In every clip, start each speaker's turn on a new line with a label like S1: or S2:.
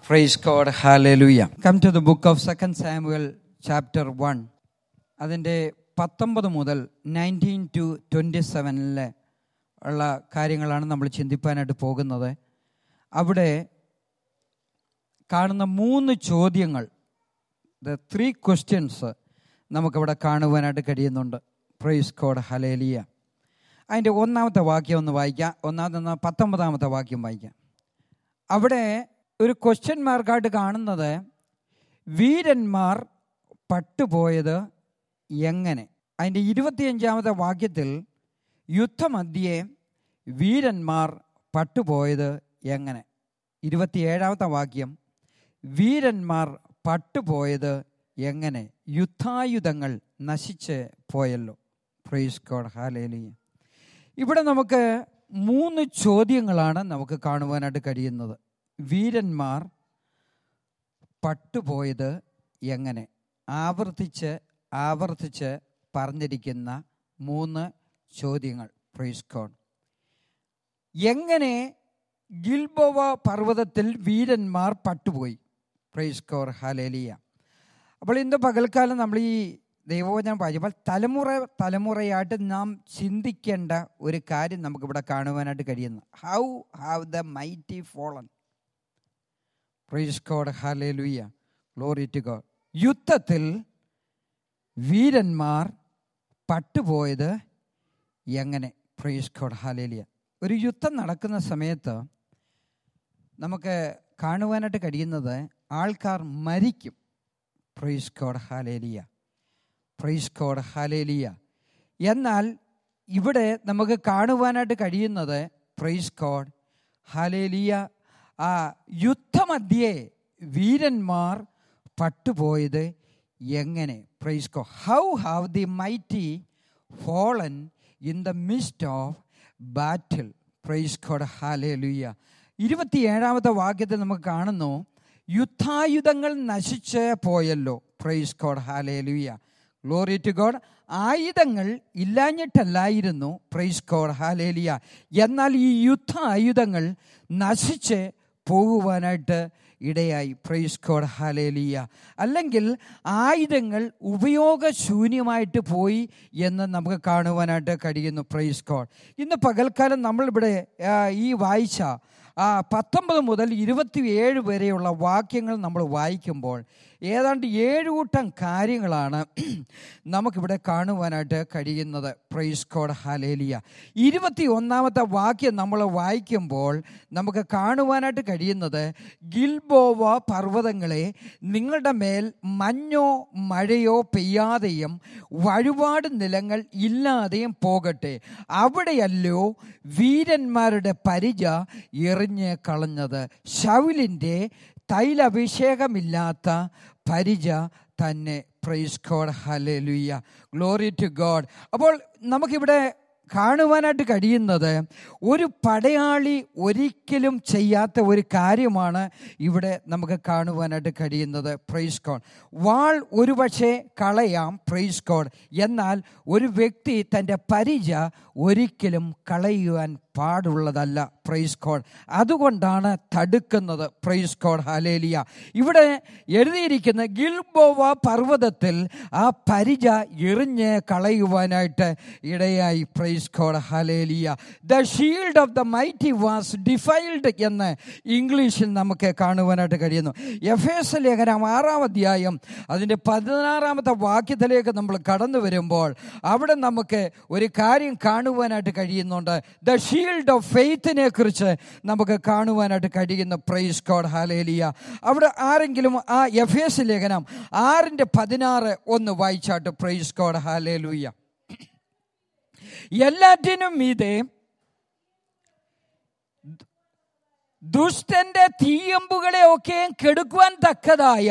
S1: Praise God. Hallelujah. Come to the book of 2 Samuel chapter 1. അതിൻ്റെ പത്തൊമ്പത് മുതൽ nineteen to twenty സെവനിലെ ഉള്ള കാര്യങ്ങളാണ് നമ്മൾ ചിന്തിപ്പാനായിട്ട് പോകുന്നത് അവിടെ കാണുന്ന മൂന്ന് ചോദ്യങ്ങൾ ദ ത്രീ ക്വസ്റ്റ്യൻസ് നമുക്കവിടെ കാണുവാനായിട്ട് കഴിയുന്നുണ്ട് പ്രൈസ് കോഡ് ഹലേലിയ അതിൻ്റെ ഒന്നാമത്തെ വാക്യം ഒന്ന് വായിക്കാം ഒന്നാമത്തെ പത്തൊമ്പതാമത്തെ വാക്യം വായിക്കാം അവിടെ ഒരു ക്വസ്റ്റ്യൻ മാർക്കായിട്ട് കാണുന്നത് വീരന്മാർ പട്ടുപോയത് എങ്ങനെ അതിൻ്റെ ഇരുപത്തിയഞ്ചാമത്തെ വാക്യത്തിൽ യുദ്ധമധ്യേ വീരന്മാർ പട്ടുപോയത് എങ്ങനെ ഇരുപത്തിയേഴാമത്തെ വാക്യം വീരന്മാർ പട്ടുപോയത് എങ്ങനെ യുദ്ധായുധങ്ങൾ നശിച്ച് പോയല്ലോ പ്രൈസ് ഗോഡ് ഹാലേലിയ ഇവിടെ നമുക്ക് മൂന്ന് ചോദ്യങ്ങളാണ് നമുക്ക് കാണുവാനായിട്ട് കഴിയുന്നത് വീരന്മാർ പട്ടുപോയത് എങ്ങനെ ആവർത്തിച്ച് ആവർത്തിച്ച് പറഞ്ഞിരിക്കുന്ന മൂന്ന് ചോദ്യങ്ങൾ പ്രൈസ് ഗോഡ് എങ്ങനെ ഗിൽബോവ പർവ്വതത്തിൽ വീരന്മാർ പട്ടുപോയി പ്രൈസ് കോർ ഹാലേലിയ അപ്പോൾ ഇന്ന് പകൽക്കാലം നമ്മൾ ഈ ദൈവവചനം വായിച്ചപ്പോൾ തലമുറ തലമുറയായിട്ട് നാം ചിന്തിക്കേണ്ട ഒരു കാര്യം നമുക്കിവിടെ കാണുവാനായിട്ട് കഴിയുന്നു how have the mighty fallen praise God hallelujah glory to God യുദ്ധത്തിൽ വീരന്മാർ പട്ടുപോയത് എങ്ങനെ പ്രൈസ് കോഡ് ഹാലേലിയ ഒരു യുദ്ധം നടക്കുന്ന സമയത്ത് നമുക്ക് കാണുവാനായിട്ട് കഴിയുന്നത് ആൾക്കാർ മരിക്കും praise God hallelujah praise God hallelujah എന്നാൽ ഇവിടെ നമുക്ക് കാണുവാനായിട്ട് കഴിയുന്നത് പ്രൈസ് കോഡ് ഹാലേലിയ ആ യുദ്ധമധ്യേ വീരന്മാർ പട്ടുപോയത് എങ്ങനെ praise God how have the mighty fallen in the midst of battle praise God hallelujah ഇരുപത്തിയേഴാമത്തെ വാക്യത്തിൽ നമുക്ക് കാണുന്നു യുദ്ധായുധങ്ങൾ നശിച്ച് പോയല്ലോ praise God hallelujah glory to God ആയുധങ്ങൾ ഇല്ലാഞ്ഞിട്ടല്ലായിരുന്നു പ്രൈസ് കോഡ് ഹാലേലിയ എന്നാൽ ഈ യുദ്ധ ആയുധങ്ങൾ നശിച്ച് പോകുവാനായിട്ട് ഇടയായി പ്രൈസ് കോഡ് ഹാലേലിയ അല്ലെങ്കിൽ ആയുധങ്ങൾ ഉപയോഗശൂന്യമായിട്ട് പോയി എന്ന് നമുക്ക് കാണുവാനായിട്ട് കഴിയുന്നു പ്രൈസ് കോഡ് ഇന്ന് പകൽക്കാലം നമ്മളിവിടെ ഈ വായിച്ച ആ പത്തൊമ്പത് മുതൽ ഇരുപത്തിയേഴ് വരെയുള്ള വാക്യങ്ങൾ നമ്മൾ വായിക്കുമ്പോൾ ഏതാണ്ട് ഏഴ് കൂട്ടം കാര്യങ്ങളാണ് നമുക്കിവിടെ കാണുവാനായിട്ട് കഴിയുന്നത് പ്രൈസ് കോഡ് ഹാലേലിയ ഇരുപത്തി ഒന്നാമത്തെ വാക്യം നമ്മൾ വായിക്കുമ്പോൾ നമുക്ക് കാണുവാനായിട്ട് കഴിയുന്നത് ഗിൽബോവ പർവ്വതങ്ങളെ നിങ്ങളുടെ മേൽ മഞ്ഞോ മഴയോ പെയ്യാതെയും വഴിപാട് നിലങ്ങൾ ഇല്ലാതെയും പോകട്ടെ അവിടെയല്ലോ വീരന്മാരുടെ പരിച എറിഞ്ഞ് കളഞ്ഞത് ഷൗലിൻ്റെ തൈലഭിഷേകമില്ലാത്ത പരിച തന്നെ praise God hallelujah glory to God അപ്പോൾ നമുക്കിവിടെ കാണുവാനായിട്ട് കഴിയുന്നത് ഒരു പടയാളി ഒരിക്കലും ചെയ്യാത്ത ഒരു കാര്യമാണ് ഇവിടെ നമുക്ക് കാണുവാനായിട്ട് കഴിയുന്നത് പ്രൈസ് കോഡ് വാൾ ഒരുപക്ഷെ കളയാം പ്രൈസ് കോഡ് എന്നാൽ ഒരു വ്യക്തി തൻ്റെ പരിച ഒരിക്കലും കളയുവാൻ പാടുള്ളതല്ല പ്രൈസ് കോഡ് അതുകൊണ്ടാണ് തടുക്കുന്നത് പ്രൈസ് കോഡ് ഹലേലിയ ഇവിടെ എഴുതിയിരിക്കുന്ന ഗിൽബോവ പർവ്വതത്തിൽ ആ പരിച എറിഞ്ഞ് കളയുവാനായിട്ട് ഇടയായി praise God hallelujah the shield of the mighty was defiled എന്ന് ഇംഗ്ലീഷിൽ നമുക്ക് കാണുവാനായിട്ട് കഴിയുന്നു എഫ് എസ് ലേഖനം ആറാം അധ്യായം അതിൻ്റെ പതിനാറാമത്തെ വാക്യത്തിലേക്ക് നമ്മൾ കടന്നു വരുമ്പോൾ അവിടെ നമുക്ക് ഒരു കാര്യം കാണുവാനായിട്ട് കഴിയുന്നുണ്ട് ദ ഷീൽഡ് ഓഫ് ഫെയ്ത്തിനെ കുറിച്ച് നമുക്ക് കാണുവാനായിട്ട് കഴിയുന്ന പ്രൈസ് കോഡ് ഹാലേലിയ അവിടെ ആരെങ്കിലും ആ എഫ് എസ് ലേഖനം ആറിൻ്റെ പതിനാറ് ഒന്ന് വായിച്ചാട്ട് പ്രൈസ് കോഡ് ഹാലേലുയ്യ എല്ലാറ്റിനും മീതെ ദുഷ്ടന്റെ തീയമ്പുകളെ ഒക്കെ കെടുക്കുവാൻ തക്കതായ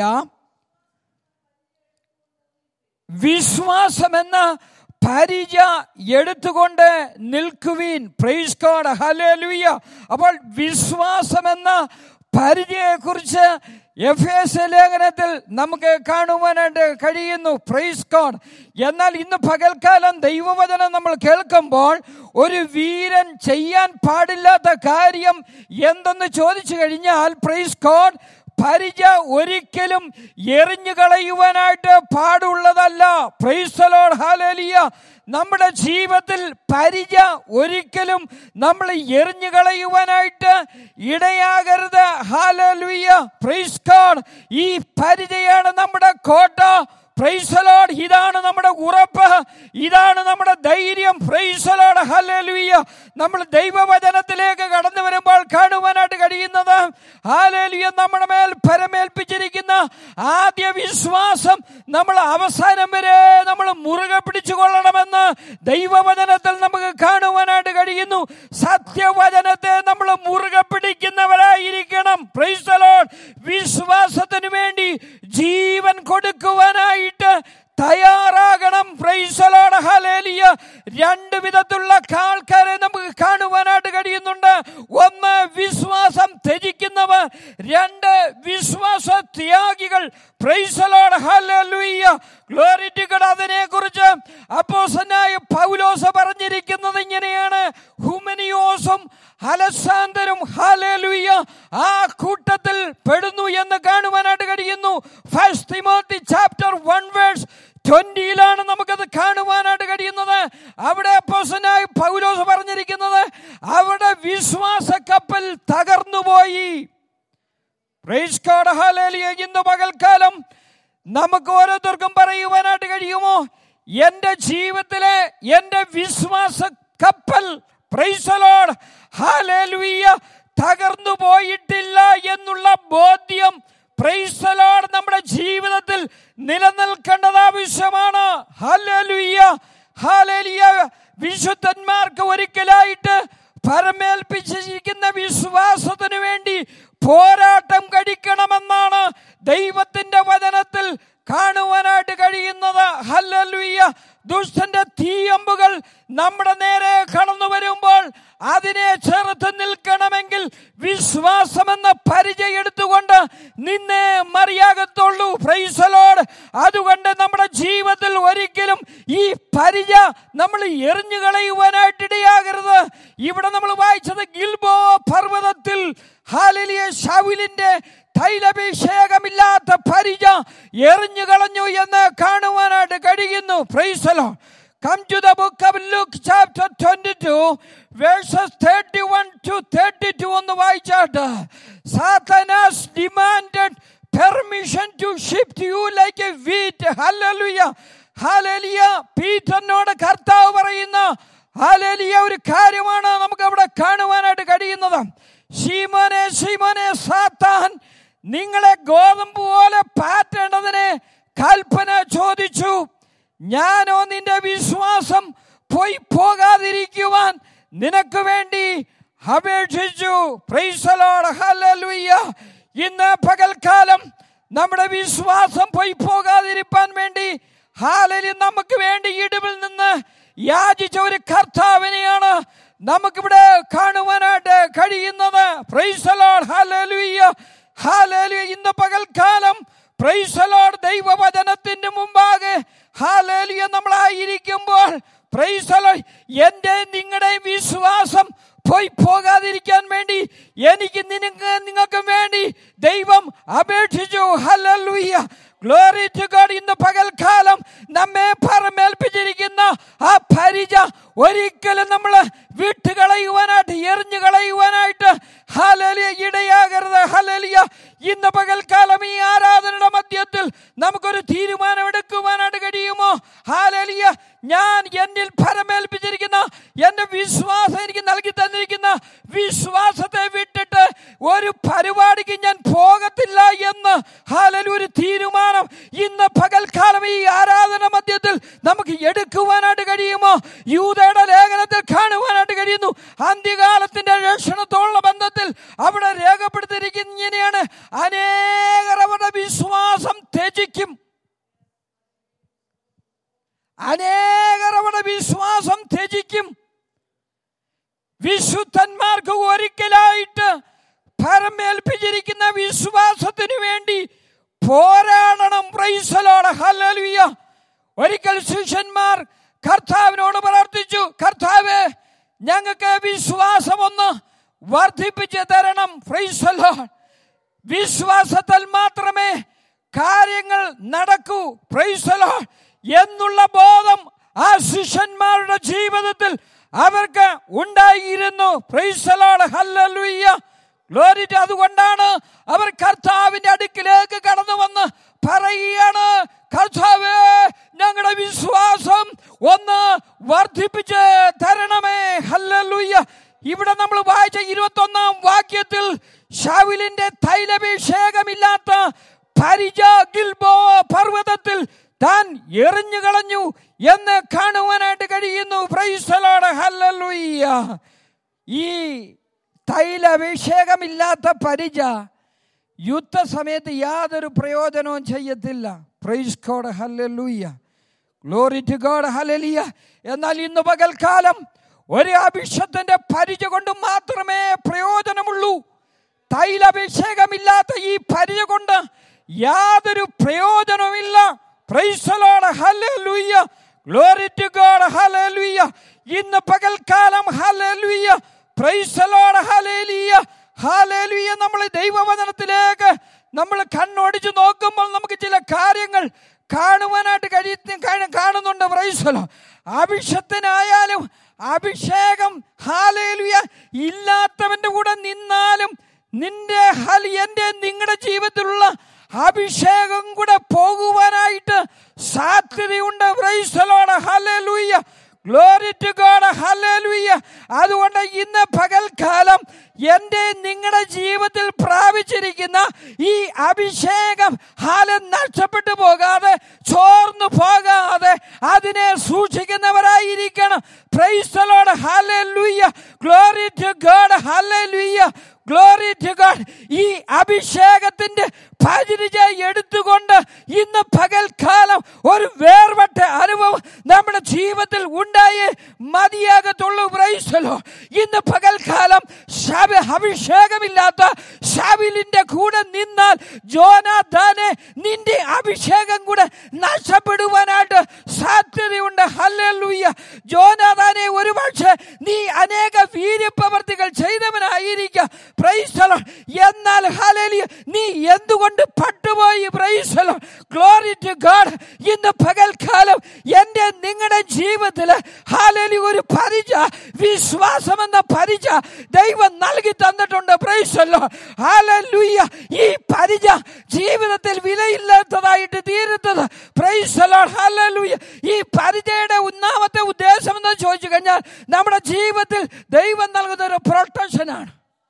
S1: വിശ്വാസമെന്ന പരിച എടുത്തുകൊണ്ട് നിൽക്കുവീൻ പ്രൈസ് കോഡ് ഹലേലുയ്യ അപ്പോൾ വിശ്വാസമെന്ന പരിചയെക്കുറിച്ച് എഫ് എസ് ലേഖനത്തിൽ നമുക്ക് കാണുവാനായിട്ട് കഴിയുന്നു പ്രൈസ് കോഡ് എന്നാൽ ഇന്ന് പകൽക്കാലം ദൈവവചനം നമ്മൾ കേൾക്കുമ്പോൾ ഒരു വീരൻ ചെയ്യാൻ പാടില്ലാത്ത കാര്യം എന്തെന്ന് ചോദിച്ചു കഴിഞ്ഞാൽ പ്രൈസ് കോഡ് പരിച ഒരിക്കലും എറിഞ്ഞു കളയുവാനായിട്ട് പാടുള്ളതല്ല പ്രൈസലോഡ് ഹാലേലിയ നമ്മുടെ ജീവിതത്തിൽ പരിച ഒരിക്കലും നമ്മൾ എറിഞ്ഞു കളയുവാനായിട്ട് ഇടയാകരുത് ഹാലലുയ്യ പ്രൈസ് ഗോഡ് ഈ പരിചയാണ് നമ്മുടെ കോട്ട പ്രൈസലോഡ് ഇതാണ് നമ്മുടെ ഉറപ്പ് ഇതാണ് നമ്മുടെ ധൈര്യം പ്രൈസലോഡ് ഹല്ലേലൂയ നമ്മൾ ദൈവവചനത്തിലേക്ക് കടന്നു വരുമ്പോൾ കാണുവാനായിട്ട് കഴിയുന്നത് ഹാലേലൂയ നമ്മുടെ മേൽ പരമേൽപ്പിച്ചിരിക്കുന്ന ആദ്യ വിശ്വാസം നമ്മൾ അവസാനം വരെ നമ്മൾ മുറുകെ പിടിച്ചുകൊള്ളണമെന്ന് ദൈവവചനത്തിൽ നമുക്ക് കാണുവാനായിട്ട് കഴിയുന്നു സത്യവചനത്തെ നമ്മൾ മുറുകെ പിടിക്കുന്നവരായിരിക്കണം പ്രൈസലോഡ് വിശ്വാസത്തിന് വേണ്ടി ജീവൻ കൊടുക്കുവാനായിട്ട് തയ്യാറാകണം പ്രൈസലോട് ഹലേലിയ രണ്ട് വിധത്തിലുള്ള ആൾക്കാരെ നമുക്ക് കാണുവാനായിട്ട് കഴിയുന്നുണ്ട് ഒന്ന് വിശ്വാസം ത്യജിക്കുന്നവർ രണ്ട് വിശ്വാസ ത്യാഗികൾ പ്രൈസലോട് ഹല്ലേലൂയ ഗ്ലോറി ടു ഗോഡ് അതിനെ കുറിച്ച് അപ്പോസനായ പൗലോസ് പറഞ്ഞിരിക്കുന്നത് ഇങ്ങനെയാണ് ഹുമനിയോസും അലസാന്തരും ഹാലേലൂയ ആ കൂട്ടത്തിൽ പെടുന്നു എന്ന് കാണുവാനായിട്ട് കഴിയുന്നു first Timothy chapter one verse ട്വന്റിയിലാണ് നമുക്കത് കാണുവാനായിട്ട് കഴിയുന്നത് അവിടെ അപ്പോസനായ പൗലോസ് പറഞ്ഞിരിക്കുന്നത് അവിടെ വിശ്വാസ കപ്പൽ തകർന്നുപോയി പ്രൈസ് ഗോഡ് ഹല്ലേലൂയ ഇന്ന് പകൽക്കാലം നമുക്ക് ഓരോരുത്തർക്കും പറയുവാനായിട്ട് കഴിയുമോ എന്റെ ജീവിതത്തിലെ എന്റെ വിശ്വാസ കപ്പൽ പ്രൈസലോഡ് ഹാലേലുയ്യ തകർന്നു പോയിട്ടില്ല എന്നുള്ള ബോധ്യം പ്രൈസലോഡ് നമ്മുടെ ജീവിതത്തിൽ നിലനിൽക്കേണ്ടത് ആവശ്യമാണ് ഹാലേലുയ്യ ഹാലേലിയ വിശുദ്ധന്മാർക്ക് ഒരിക്കലായിട്ട് പരമേൽപ്പിച്ചിരിക്കുന്ന വിശ്വാസത്തിനു വേണ്ടി പോരാട്ടം കഴിക്കണമെന്നാണ് ദൈവത്തിന്റെ വചനത്തിൽ കാണുവാനായിട്ട് കഴിയുന്നത് ഹല്ലലുയ്യ ദുഷ്ടന്റെ തീയമ്പുകൾ നമ്മുടെ നേരെ കടന്നു വരുമ്പോൾ അതിനെ ചെറുത്ത് നിൽക്കണമെങ്കിൽ വിശ്വാസമെന്ന പരിചയം എടുത്തുകൊണ്ട് നിന്നെ മറിയാകത്തുള്ളൂ പ്രൈസലോട് അതുകൊണ്ട് നമ്മുടെ ജീവിതത്തിൽ ഒരിക്കലും ഈ പരിച നമ്മൾ എറിഞ്ഞു കളയുവാനായിട്ട് ഇടയാകരുത് ഇവിടെ നമ്മൾ വായിച്ചത് ഗിൽബോ പർവ്വതത്തിൽ ഹാലിലിയ ഷാവിലിന്റെ തൈലഭിഷേകമില്ലാത്ത പരിച എറിഞ്ഞു കളഞ്ഞു എന്ന് കാണുവാനായിട്ട് കഴിയുന്നു പ്രൈസലോ Come to the book of Luke chapter 22 verses 31 to 32 ഒന്ന് വായിച്ചാട്ട് സാത്തനാസ് demanded permission to shift you like a wheat hallelujah hallelujah പീറ്ററിനോട് കർത്താവ് പറയുന്ന ഹാലേലിയ ഒരു കാര്യമാണ് നമുക്ക് അവിടെ കാണുവാനായിട്ട് കഴിയുന്നത് ശീമോനെ ശീമോനെ സാത്താൻ നിങ്ങളെ ഗോതമ്പ് പോലെ പാറ്റേണ്ടതിനെ കൽപ്പന ചോദിച്ചു ഞാനോ നിന്റെ വിശ്വാസം പോയി പോകാതിരിക്കുവാൻ നിനക്ക് വേണ്ടി അപേക്ഷിച്ചു പ്രൈസലോട് ഹല്ലേലൂയ ഇന്ന് പകൽക്കാലം നമ്മുടെ വിശ്വാസം പോയി പോകാതിരിക്കാൻ വേണ്ടി ഹാലലി നമുക്ക് വേണ്ടി ഇടിവിൽ നിന്ന് യാചിച്ച ഒരു കർത്താവിനെയാണ് നമുക്കിവിടെ കാണുവാനായിട്ട് കഴിയുന്നത് പ്രൈസലോഡ് ഹാലലുയ്യ ഹാലലുയ ഇന്ന് പകൽക്കാലം പ്രൈസലോഡ് ദൈവവചനത്തിന്റെ മുമ്പാകെ ഹാലേലിയ നമ്മളായിരിക്കുമ്പോൾ പ്രൈസലോ എന്റെ നിങ്ങളുടെ വിശ്വാസം പോയി പോകാതിരിക്കാൻ വേണ്ടി എനിക്ക് നിനക്ക് നിങ്ങൾക്കും വേണ്ടി ദൈവം അപേക്ഷിച്ചു ഹല്ലേലൂയ ഗ്ലോറി ടു ഗോഡ് ഇന്ന് പകൽക്കാലം നമ്മെ പറമേൽപ്പിച്ചിരിക്കുന്ന ആ പരിച ഒരിക്കലും നമ്മൾ വിട്ടുകളയുവാനായിട്ട് എറിഞ്ഞു കളയുവാനായിട്ട് ഹലലിയ ഇടയാകരുത് ഹലലിയ ഇന്ന് പകൽക്കാലം ഈ ആരാധനയുടെ മധ്യത്തിൽ നമുക്കൊരു തീരുമാനമെടുക്കുവാനായിട്ട് കഴിയുമോ ഹാലലിയ ഞാൻ എന്നിൽ ഫലമേൽപ്പിച്ചിരിക്കുന്ന എന്റെ വിശ്വാസം എനിക്ക് നൽകി തന്നിരിക്കുന്ന വിശ്വാസത്തെ വിട്ടിട്ട് ഒരു പരിപാടിക്ക് ഞാൻ പോകത്തില്ല എന്ന് ഹാലലി ഒരു തീരുമാനം ഇന്ന് പകൽക്കാലം ഈ ആരാധന മധ്യത്തിൽ നമുക്ക് എടുക്കുവാനായിട്ട് കഴിയുമോ യൂതയുടെ ലേഖനത്തിൽ കാണുവാനായിട്ട് കഴിയുന്നു അന്ത്യകാലത്തിന്റെ രക്ഷണത്തോടുള്ള ബന്ധത്തിൽ അവിടെ രേഖപ്പെടുത്തിയിരിക്കുന്ന ഇങ്ങനെയാണ് അനേകർ അവരുടെ വിശ്വാസം ത്യജിക്കും അനേകർ അവരുടെ വിശ്വാസം ത്യജിക്കും വിശുദ്ധന്മാർക്ക് ഒരിക്കലായിട്ട് പരമേൽപ്പിച്ചിരിക്കുന്ന വിശ്വാസത്തിന് വേണ്ടി പോരാടണം പ്രൈസലോട് ഹല്ലേലൂയ ഒരിക്കൽ ശിഷ്യന്മാർ കർത്താവിനോട് പ്രാർത്ഥിച്ചു കർത്താവേ ഞങ്ങൾക്ക് വിശ്വാസം ഒന്ന് വർദ്ധിപ്പിച്ച് തരണം പ്രൈസലോ വിശ്വാസത്തിൽ മാത്രമേ കാര്യങ്ങൾ നടക്കൂ പ്രൈസലോ എന്നുള്ള ബോധം ആ ശിഷ്യന്മാരുടെ ജീവിതത്തിൽ അവർക്ക് ഉണ്ടായിരുന്നു പ്രൈസലോട് ഹല്ലേലൂയ ഗ്ലോറി ടു അതുകൊണ്ടാണ് അവർ കർത്താവിന്റെ അടുക്കിലേക്ക് കടന്നു വന്ന് പറയുകയാണ് കർത്താവേ ഞങ്ങളുടെ വിശ്വാസം ഒന്ന് വർദ്ധിപ്പിച്ച് തരണമേ ഹല്ലേലൂയ ഇവിടെ നമ്മൾ വായിച്ച ഇരുപത്തൊന്നാം വാക്യത്തിൽ ഷാവിലിന്റെ തൈലഭിഷേകമില്ലാത്ത പരിജ ഗിൽബോ പർവ്വതത്തിൽ താൻ എറിഞ്ഞു കളഞ്ഞു എന്ന് കാണുവാനായിട്ട് കഴിയുന്നു പ്രൈസലോട് ഹല്ലേലൂയ ഈ തൈലഭിഷേകമില്ലാത്ത പരിച യുദ്ധസമയത്ത് യാതൊരു പ്രയോജനവും ചെയ്യത്തില്ല praise God hallelujah glory to God hallelujah എന്നാൽ ഇന്ന് പകൽക്കാലം ഒരു അഭിഷത്തിന്റെ പരിച കൊണ്ട് മാത്രമേ പ്രയോജനമുള്ളൂ തൈലഭിഷേകമില്ലാത്ത ഈ പരിച കൊണ്ട് യാതൊരു പ്രയോജനവുമില്ല praise the Lord hallelujah glory to God hallelujah ഇന്ന് പകൽക്കാലം ഹല്ലേലൂയ പ്രൈസലോട് ഹല്ലേലൂയ ഹാലേലുയ നമ്മൾ ദൈവവചനത്തിലേക്ക് നമ്മൾ കണ്ണോടിച്ച് നോക്കുമ്പോൾ നമുക്ക് ചില കാര്യങ്ങൾ കാണുവാനായിട്ട് കഴിയ കാണുന്നുണ്ട് പ്രൈസലോ അഭിഷത്തിനായാലും അഭിഷേകം ഹാലേലുയ ഇല്ലാത്തവന്റെ കൂടെ നിന്നാലും നിന്റെ ഹൽ എൻ്റെ നിങ്ങളുടെ ജീവിതത്തിലുള്ള അഭിഷേകം കൂടെ പോകുവാനായിട്ട് സാധ്യതയുണ്ട് praise the Lord hallelujah glory to God hallelujah അതുകൊണ്ട് ഇന്ന് പകൽക്കാലം എൻ്റെ നിങ്ങളുടെ ജീവിതത്തിൽ പ്രാപിച്ചിരിക്കുന്ന ഈ അഭിഷേകം ഹാലം നഷ്ടപ്പെട്ടു പോകാതെ ചോർന്നു പോകാതെ അതിനെ സൂക്ഷിക്കുന്നവരായിരിക്കണം praise the Lord hallelujah glory to God hallelujah glory to God ഈ അഭിഷേകത്തിന്റെ പരിചയ എടുത്തുകൊണ്ട് ഇന്ന് പകൽക്കാലം ഒരു വേർപെട്ട അനുഭവം നമ്മുടെ ജീവിതത്തിൽ ഉണ്ടായി മതിയാകത്തുള്ളൂ പ്രൈസലോ ഇന്ന് പകൽക്കാലം ശബ അഭിഷേകമില്ലാത്ത ഷാവിലിന്റെ കൂടെ നിന്നാൽ ജോനാഥാനെ നിന്റെ അഭിഷേകം കൂടെ നഷ്ടപ്പെടുവാനായിട്ട് സാധ്യതയുണ്ട് ഹല്ലേലൂയ ജോനാഥാനെ ഒരുപക്ഷെ നീ അനേക വീര്യപ്രവർത്തികൾ ചെയ്തവനായിരിക്കാം പ്രൈസലോ എന്നാൽ ഹലേലിയ നീ എന്തുകൊണ്ട് പട്ടുപോയി പ്രൈസലോ ഗ്ലോറി ടു ഗാഡ് ഇന്ന് പകൽക്കാലം എൻ്റെ നിങ്ങളുടെ ജീവിതത്തിൽ ഹാലേലി ഒരു പരിച വിശ്വാസം എന്ന പരിച ദൈവം നൽകി തന്നിട്ടുണ്ട് പ്രൈസലോ ഹാലൂയ്യ ഈ പരിച ജീവിതത്തിൽ വിലയില്ലാത്തതായിട്ട് തീരുന്നത് പ്രൈസലോ ഹാലൂയ്യ ഈ പരിചയുടെ ഒന്നാമത്തെ ഉദ്ദേശം എന്ന് ചോദിച്ചു കഴിഞ്ഞാൽ നമ്മുടെ ജീവിതത്തിൽ ദൈവം നൽകുന്ന ഒരു പ്രൊട്ടക്ഷനാണ്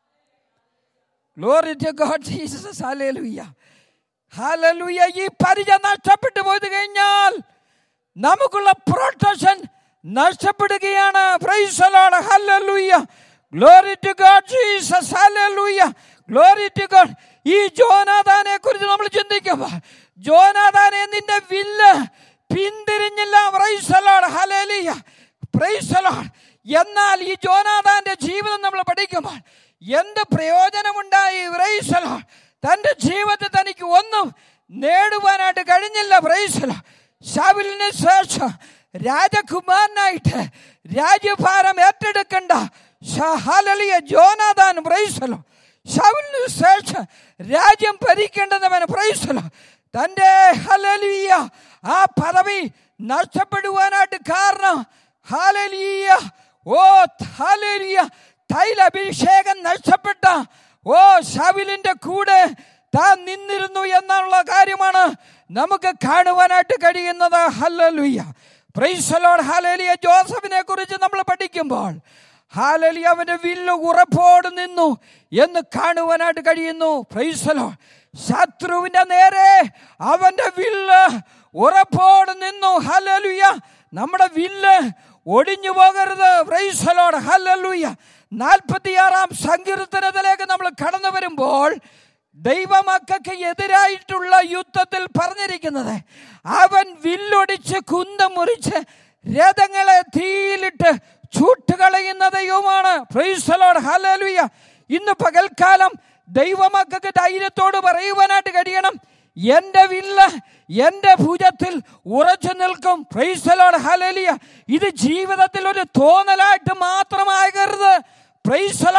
S1: Glory to God, Jesus. Hallelujah. Hallelujah. ഈ പരിച നഷ്ടപ്പെട്ടു പോയത് കഴിഞ്ഞാൽ നമുക്കുള്ള പ്രൊട്ടക്ഷൻ നഷ്ടപ്പെടുകയാണ് praise the Lord hallelujah glory to God Jesus hallelujah glory to God ഈ ജോനാഥാനെ കുറിച്ച് നമ്മൾ ചിന്തിക്കുമ്പോൾ ജോനാഥാനെ നിന്റെ വില്ല് പിന്തിരിഞ്ഞില്ല പ്രൈസലോട് ഹല്ലേലൂയ പ്രൈസലോട് എന്നാൽ ഈ ജോനാഥാന്റെ ജീവിതം നമ്മൾ പഠിക്കുമ്പോൾ എന്ത് പ്രയോജനമുണ്ടായി പ്രൈസലോ തന്റെ ജീവിതത്തിൽ തനിക്ക് ഒന്നും നേടുവാനായിട്ട് കഴിഞ്ഞില്ല പ്രൈസലോ ഷാവിലിന് ശേഷം രാജകുമാരനായിട്ട് രാജ്യഭാരം ഏറ്റെടുക്കേണ്ട ഷഹാലിയ ജോനാഥാൻ പ്രൈസലോ ഷാവിലിന് ശേഷം രാജ്യം ഭരിക്കേണ്ടവൻ പ്രൈസലോ തന്റെ ഹലലിയ ആ പദവി നഷ്ടപ്പെടുവാനായിട്ട് കാരണം ഹാലലിയ ഓ ഹാലലിയ തൈലഭിഷേകം നഷ്ടപ്പെട്ട ഓ ഷാവിലിന്റെ കൂടെ താൻ നിന്നിരുന്നു എന്നുള്ള കാര്യമാണ് നമുക്ക് കാണുവാനായിട്ട് കഴിയുന്നത് ഹല്ലലുയ്യ പ്രൈസലോട് ഹാലലിയ ജോസഫിനെ കുറിച്ച് നമ്മൾ പഠിക്കുമ്പോൾ ഹാലലി അവന്റെ വില്ല് ഉറപ്പോട് നിന്നു എന്ന് കാണുവാനായിട്ട് കഴിയുന്നു പ്രൈസലോ ശത്രുവിന്റെ നേരെ അവന്റെ വില്ല് ഉറപ്പോട് നിന്നു ഹലലുയ നമ്മുടെ വില്ല് ഒടിഞ്ഞു പോകരുത് പ്രൈസലോട് ഹലലുയ നാൽപ്പത്തിയാറാം സങ്കീർത്തനത്തിലേക്ക് നമ്മൾ കടന്നു വരുമ്പോൾ ദൈവമക്കൾക്ക് എതിരായിട്ടുള്ള യുദ്ധത്തിൽ പറഞ്ഞിരിക്കുന്നത് അവൻ വില്ലൊടിച്ച് കുന്തം മുറിച്ച് രഥങ്ങളെ തീയിലിട്ട് ചൂട്ടുകളയുന്ന ദൈവമാണ് പ്രൈസലോട് ഹലലുയ ഇന്ന് പകൽക്കാലം ദൈവമക്കൾക്ക് ധൈര്യത്തോട് പറയുവാനായിട്ട് കഴിയണം എന്റെ വില്ല എന്റെ ഭുജത്തിൽ ഉറച്ചു നിൽക്കും പ്രൈസലോട് ഹലലിയ ഇത് ജീവിതത്തിൽ ഒരു തോന്നലായിട്ട് മാത്രമാകരുത് പ്രൈസലോൺ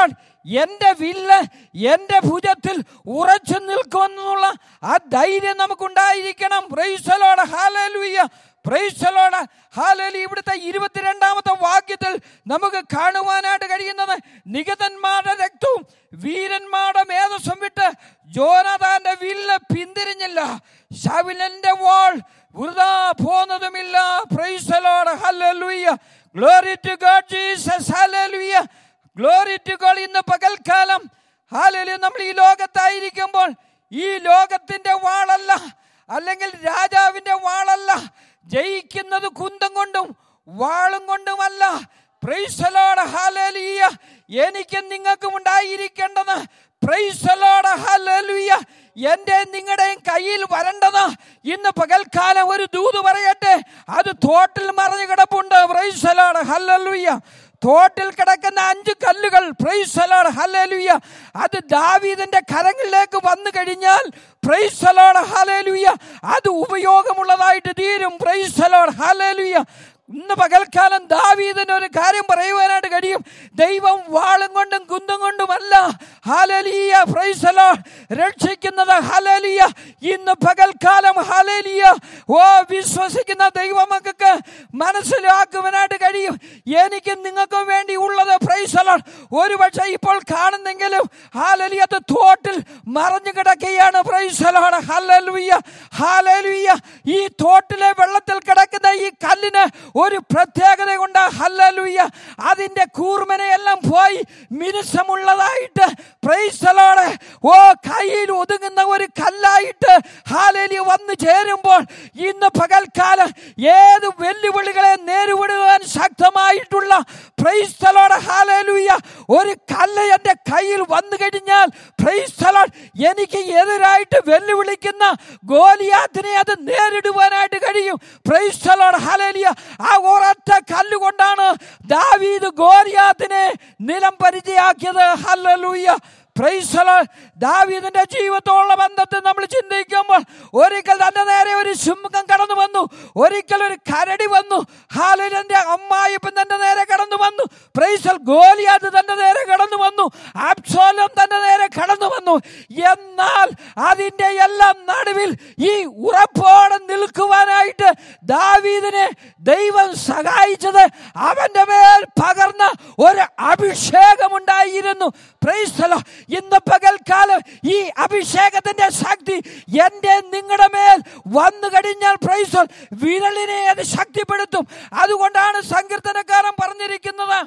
S1: എന്റെ വില്ല് എന്റെ ഭുജത്തിൽ ഉറച്ചു നിൽക്കുമെന്നുള്ള ആ ധൈര്യം നമുക്കുണ്ടായിരിക്കണം പ്രൈസലോട് ഹാലലുയ്യ പ്രൈസലോട് ഹാലലി ഇവിടുത്തെ ഇരുപത്തിരണ്ടാമത്തെ വാക്യത്തിൽ നമുക്ക് കാണുവാനായിട്ട് കഴിയുന്നത് നികതന്മാരുടെ രക്തവും വീരന്മാരുടെ മേധസ്വം വിട്ട് ജോനതാന്റെ വില്ല് പിന്തിരിഞ്ഞില്ല ശവിലന്റെ വാൾ വൃതാ പോന്നതുമില്ല praise the Lord hallelujah glory to God Jesus hallelujah glory to God ഇന്ന് പകൽക്കാലം ഹാലലൂയ നമ്മൾ ഈ ലോകത്തായിരിക്കുമ്പോൾ ഈ ലോകത്തിന്റെ വാളല്ല അല്ലെങ്കിൽ രാജാവിന്റെ വാളല്ല ജയിക്കുന്നത് കുന്തം കൊണ്ടും വാളും കൊണ്ടുമല്ല പ്രൈസലോട് ഹാലലിയ എനിക്ക് നിങ്ങൾക്കും ഉണ്ടായിരിക്കേണ്ടത് പ്രൈസലോട് ഹാലലുയ എന്റെ നിങ്ങളുടെയും കയ്യിൽ വരേണ്ടത് ഇന്ന് പകൽക്കാലം ഒരു ദൂത് പറയട്ടെ അത് തോട്ടിൽ മറിഞ്ഞു കിടപ്പുണ്ട് പ്രൈസലോട് ഹല്ലലുയ്യ തോട്ടിൽ കിടക്കുന്ന അഞ്ച് കല്ലുകൾ പ്രൈസലോട് ഹല്ലേലൂയ അത് ദാവീദിന്റെ കരങ്ങളിലേക്ക് വന്നു കഴിഞ്ഞാൽ പ്രൈസലോട് ഹല്ലേലൂയ അത് ഉപയോഗമുള്ളതായിട്ട് തീരും പ്രൈസലോട് ഹല്ലേലൂയ ഇന്ന് പകൽക്കാലം ദാവീദിന് ഒരു കാര്യം പറയുവാനായിട്ട് കഴിയും ദൈവം വാളും കൊണ്ടും കുന്തം കൊണ്ടുമല്ല ഹാലലിയ പ്രൈസലോ രക്ഷിക്കുന്നത് ഹാലലിയ ഇന്ന് പകൽക്കാലം ഹാലലിയ ഓ വിശ്വസിക്കുന്ന ദൈവമക്കൾക്ക് മനസ്സിലാക്കുവാനായിട്ട് കഴിയും എനിക്ക് നിങ്ങൾക്കും വേണ്ടി ഉള്ളത് പ്രൈസലോ ഒരുപക്ഷെ ഇപ്പോൾ കാണുന്നെങ്കിലും ഹാലലിയ അത് തോട്ടിൽ മറഞ്ഞു കിടക്കുകയാണ് പ്രൈസലോട് ഹാലലുയ്യ ഹാലലുയ്യ ഈ തോട്ടിലെ വെള്ളത്തിൽ കിടക്കുന്ന ഈ കല്ലിന് ഒരു പ്രത്യേകതയുണ്ട് ഹല്ലലുയ്യ അതിന്റെ കൂർമനയെല്ലാം പോയി മിനുസമുള്ളതായിട്ട് പ്രൈസലോടെ ഓ കയ്യിൽ ഒതുങ്ങുന്ന ഒരു കല്ലായിട്ട് ഹാലലി വന്നു ചേരുമ്പോൾ ഇന്ന് പകൽക്കാലം ഏത് വെല്ലുവിളികളെ നേരിടുവാൻ ശക്തമായിട്ടുള്ള പ്രൈസ്തലോടെ ഹാലലുയ്യ ഒരു കല്ല് എൻ്റെ കയ്യിൽ വന്നു കഴിഞ്ഞാൽ പ്രൈസ്തലോട് എനിക്ക് എതിരായിട്ട് വെല്ലുവിളിക്കുന്ന ഗോലിയാത്തിനെ അത് നേരിടുവാനായിട്ട് കഴിയും പ്രൈസ്തലോട് ഹാലലിയ ആ ഒരൊറ്റ കല്ലുകൊണ്ടാണ് ദാവീദ് ഗോലിയാത്തിനെ നിലം പരിചയാക്കിയത് ഹല്ലലൂയ പ്രൈസല ദാവീദിന്റെ ജീവിതത്തോടുള്ള ബന്ധത്തിൽ നമ്മൾ ചിന്തിക്കുമ്പോൾ ഒരിക്കൽ തന്റെ നേരെ ഒരു സിംഹം കടന്നു വന്നു ഒരിക്കൽ ഒരു കരടി വന്നു ഹാലിന്റെ അമ്മായിപ്പൻ തന്റെ നേരെ കടന്നു വന്നു പ്രൈസൽ ഗോലിയാത്ത് തന്റെ നേരെ കടന്നു വന്നു അബ്സോലം തന്റെ നേരെ കടന്നു വന്നു എന്നാൽ അതിന്റെ എല്ലാം നടുവിൽ ഈ ഉറപ്പോടെ നിൽക്കുവാനായിട്ട് ദാവീദിനെ ദൈവം സഹായിച്ചത് അവന്റെ മേൽ പകർന്ന ഒരു അഭിഷേകമുണ്ടായിരുന്നു പ്രൈസലോ ഇന്ന് പകൽക്കാലം ഈ അഭിഷേകത്തിന്റെ ശക്തി എന്റെ നിങ്ങളുടെ മേൽ വന്നു കഴിഞ്ഞാൽ പ്രൈസൽ വിരലിനെ അത് ശക്തിപ്പെടുത്തും അതുകൊണ്ടാണ് സങ്കീർത്തനക്കാരൻ പറഞ്ഞിരിക്കുന്നത്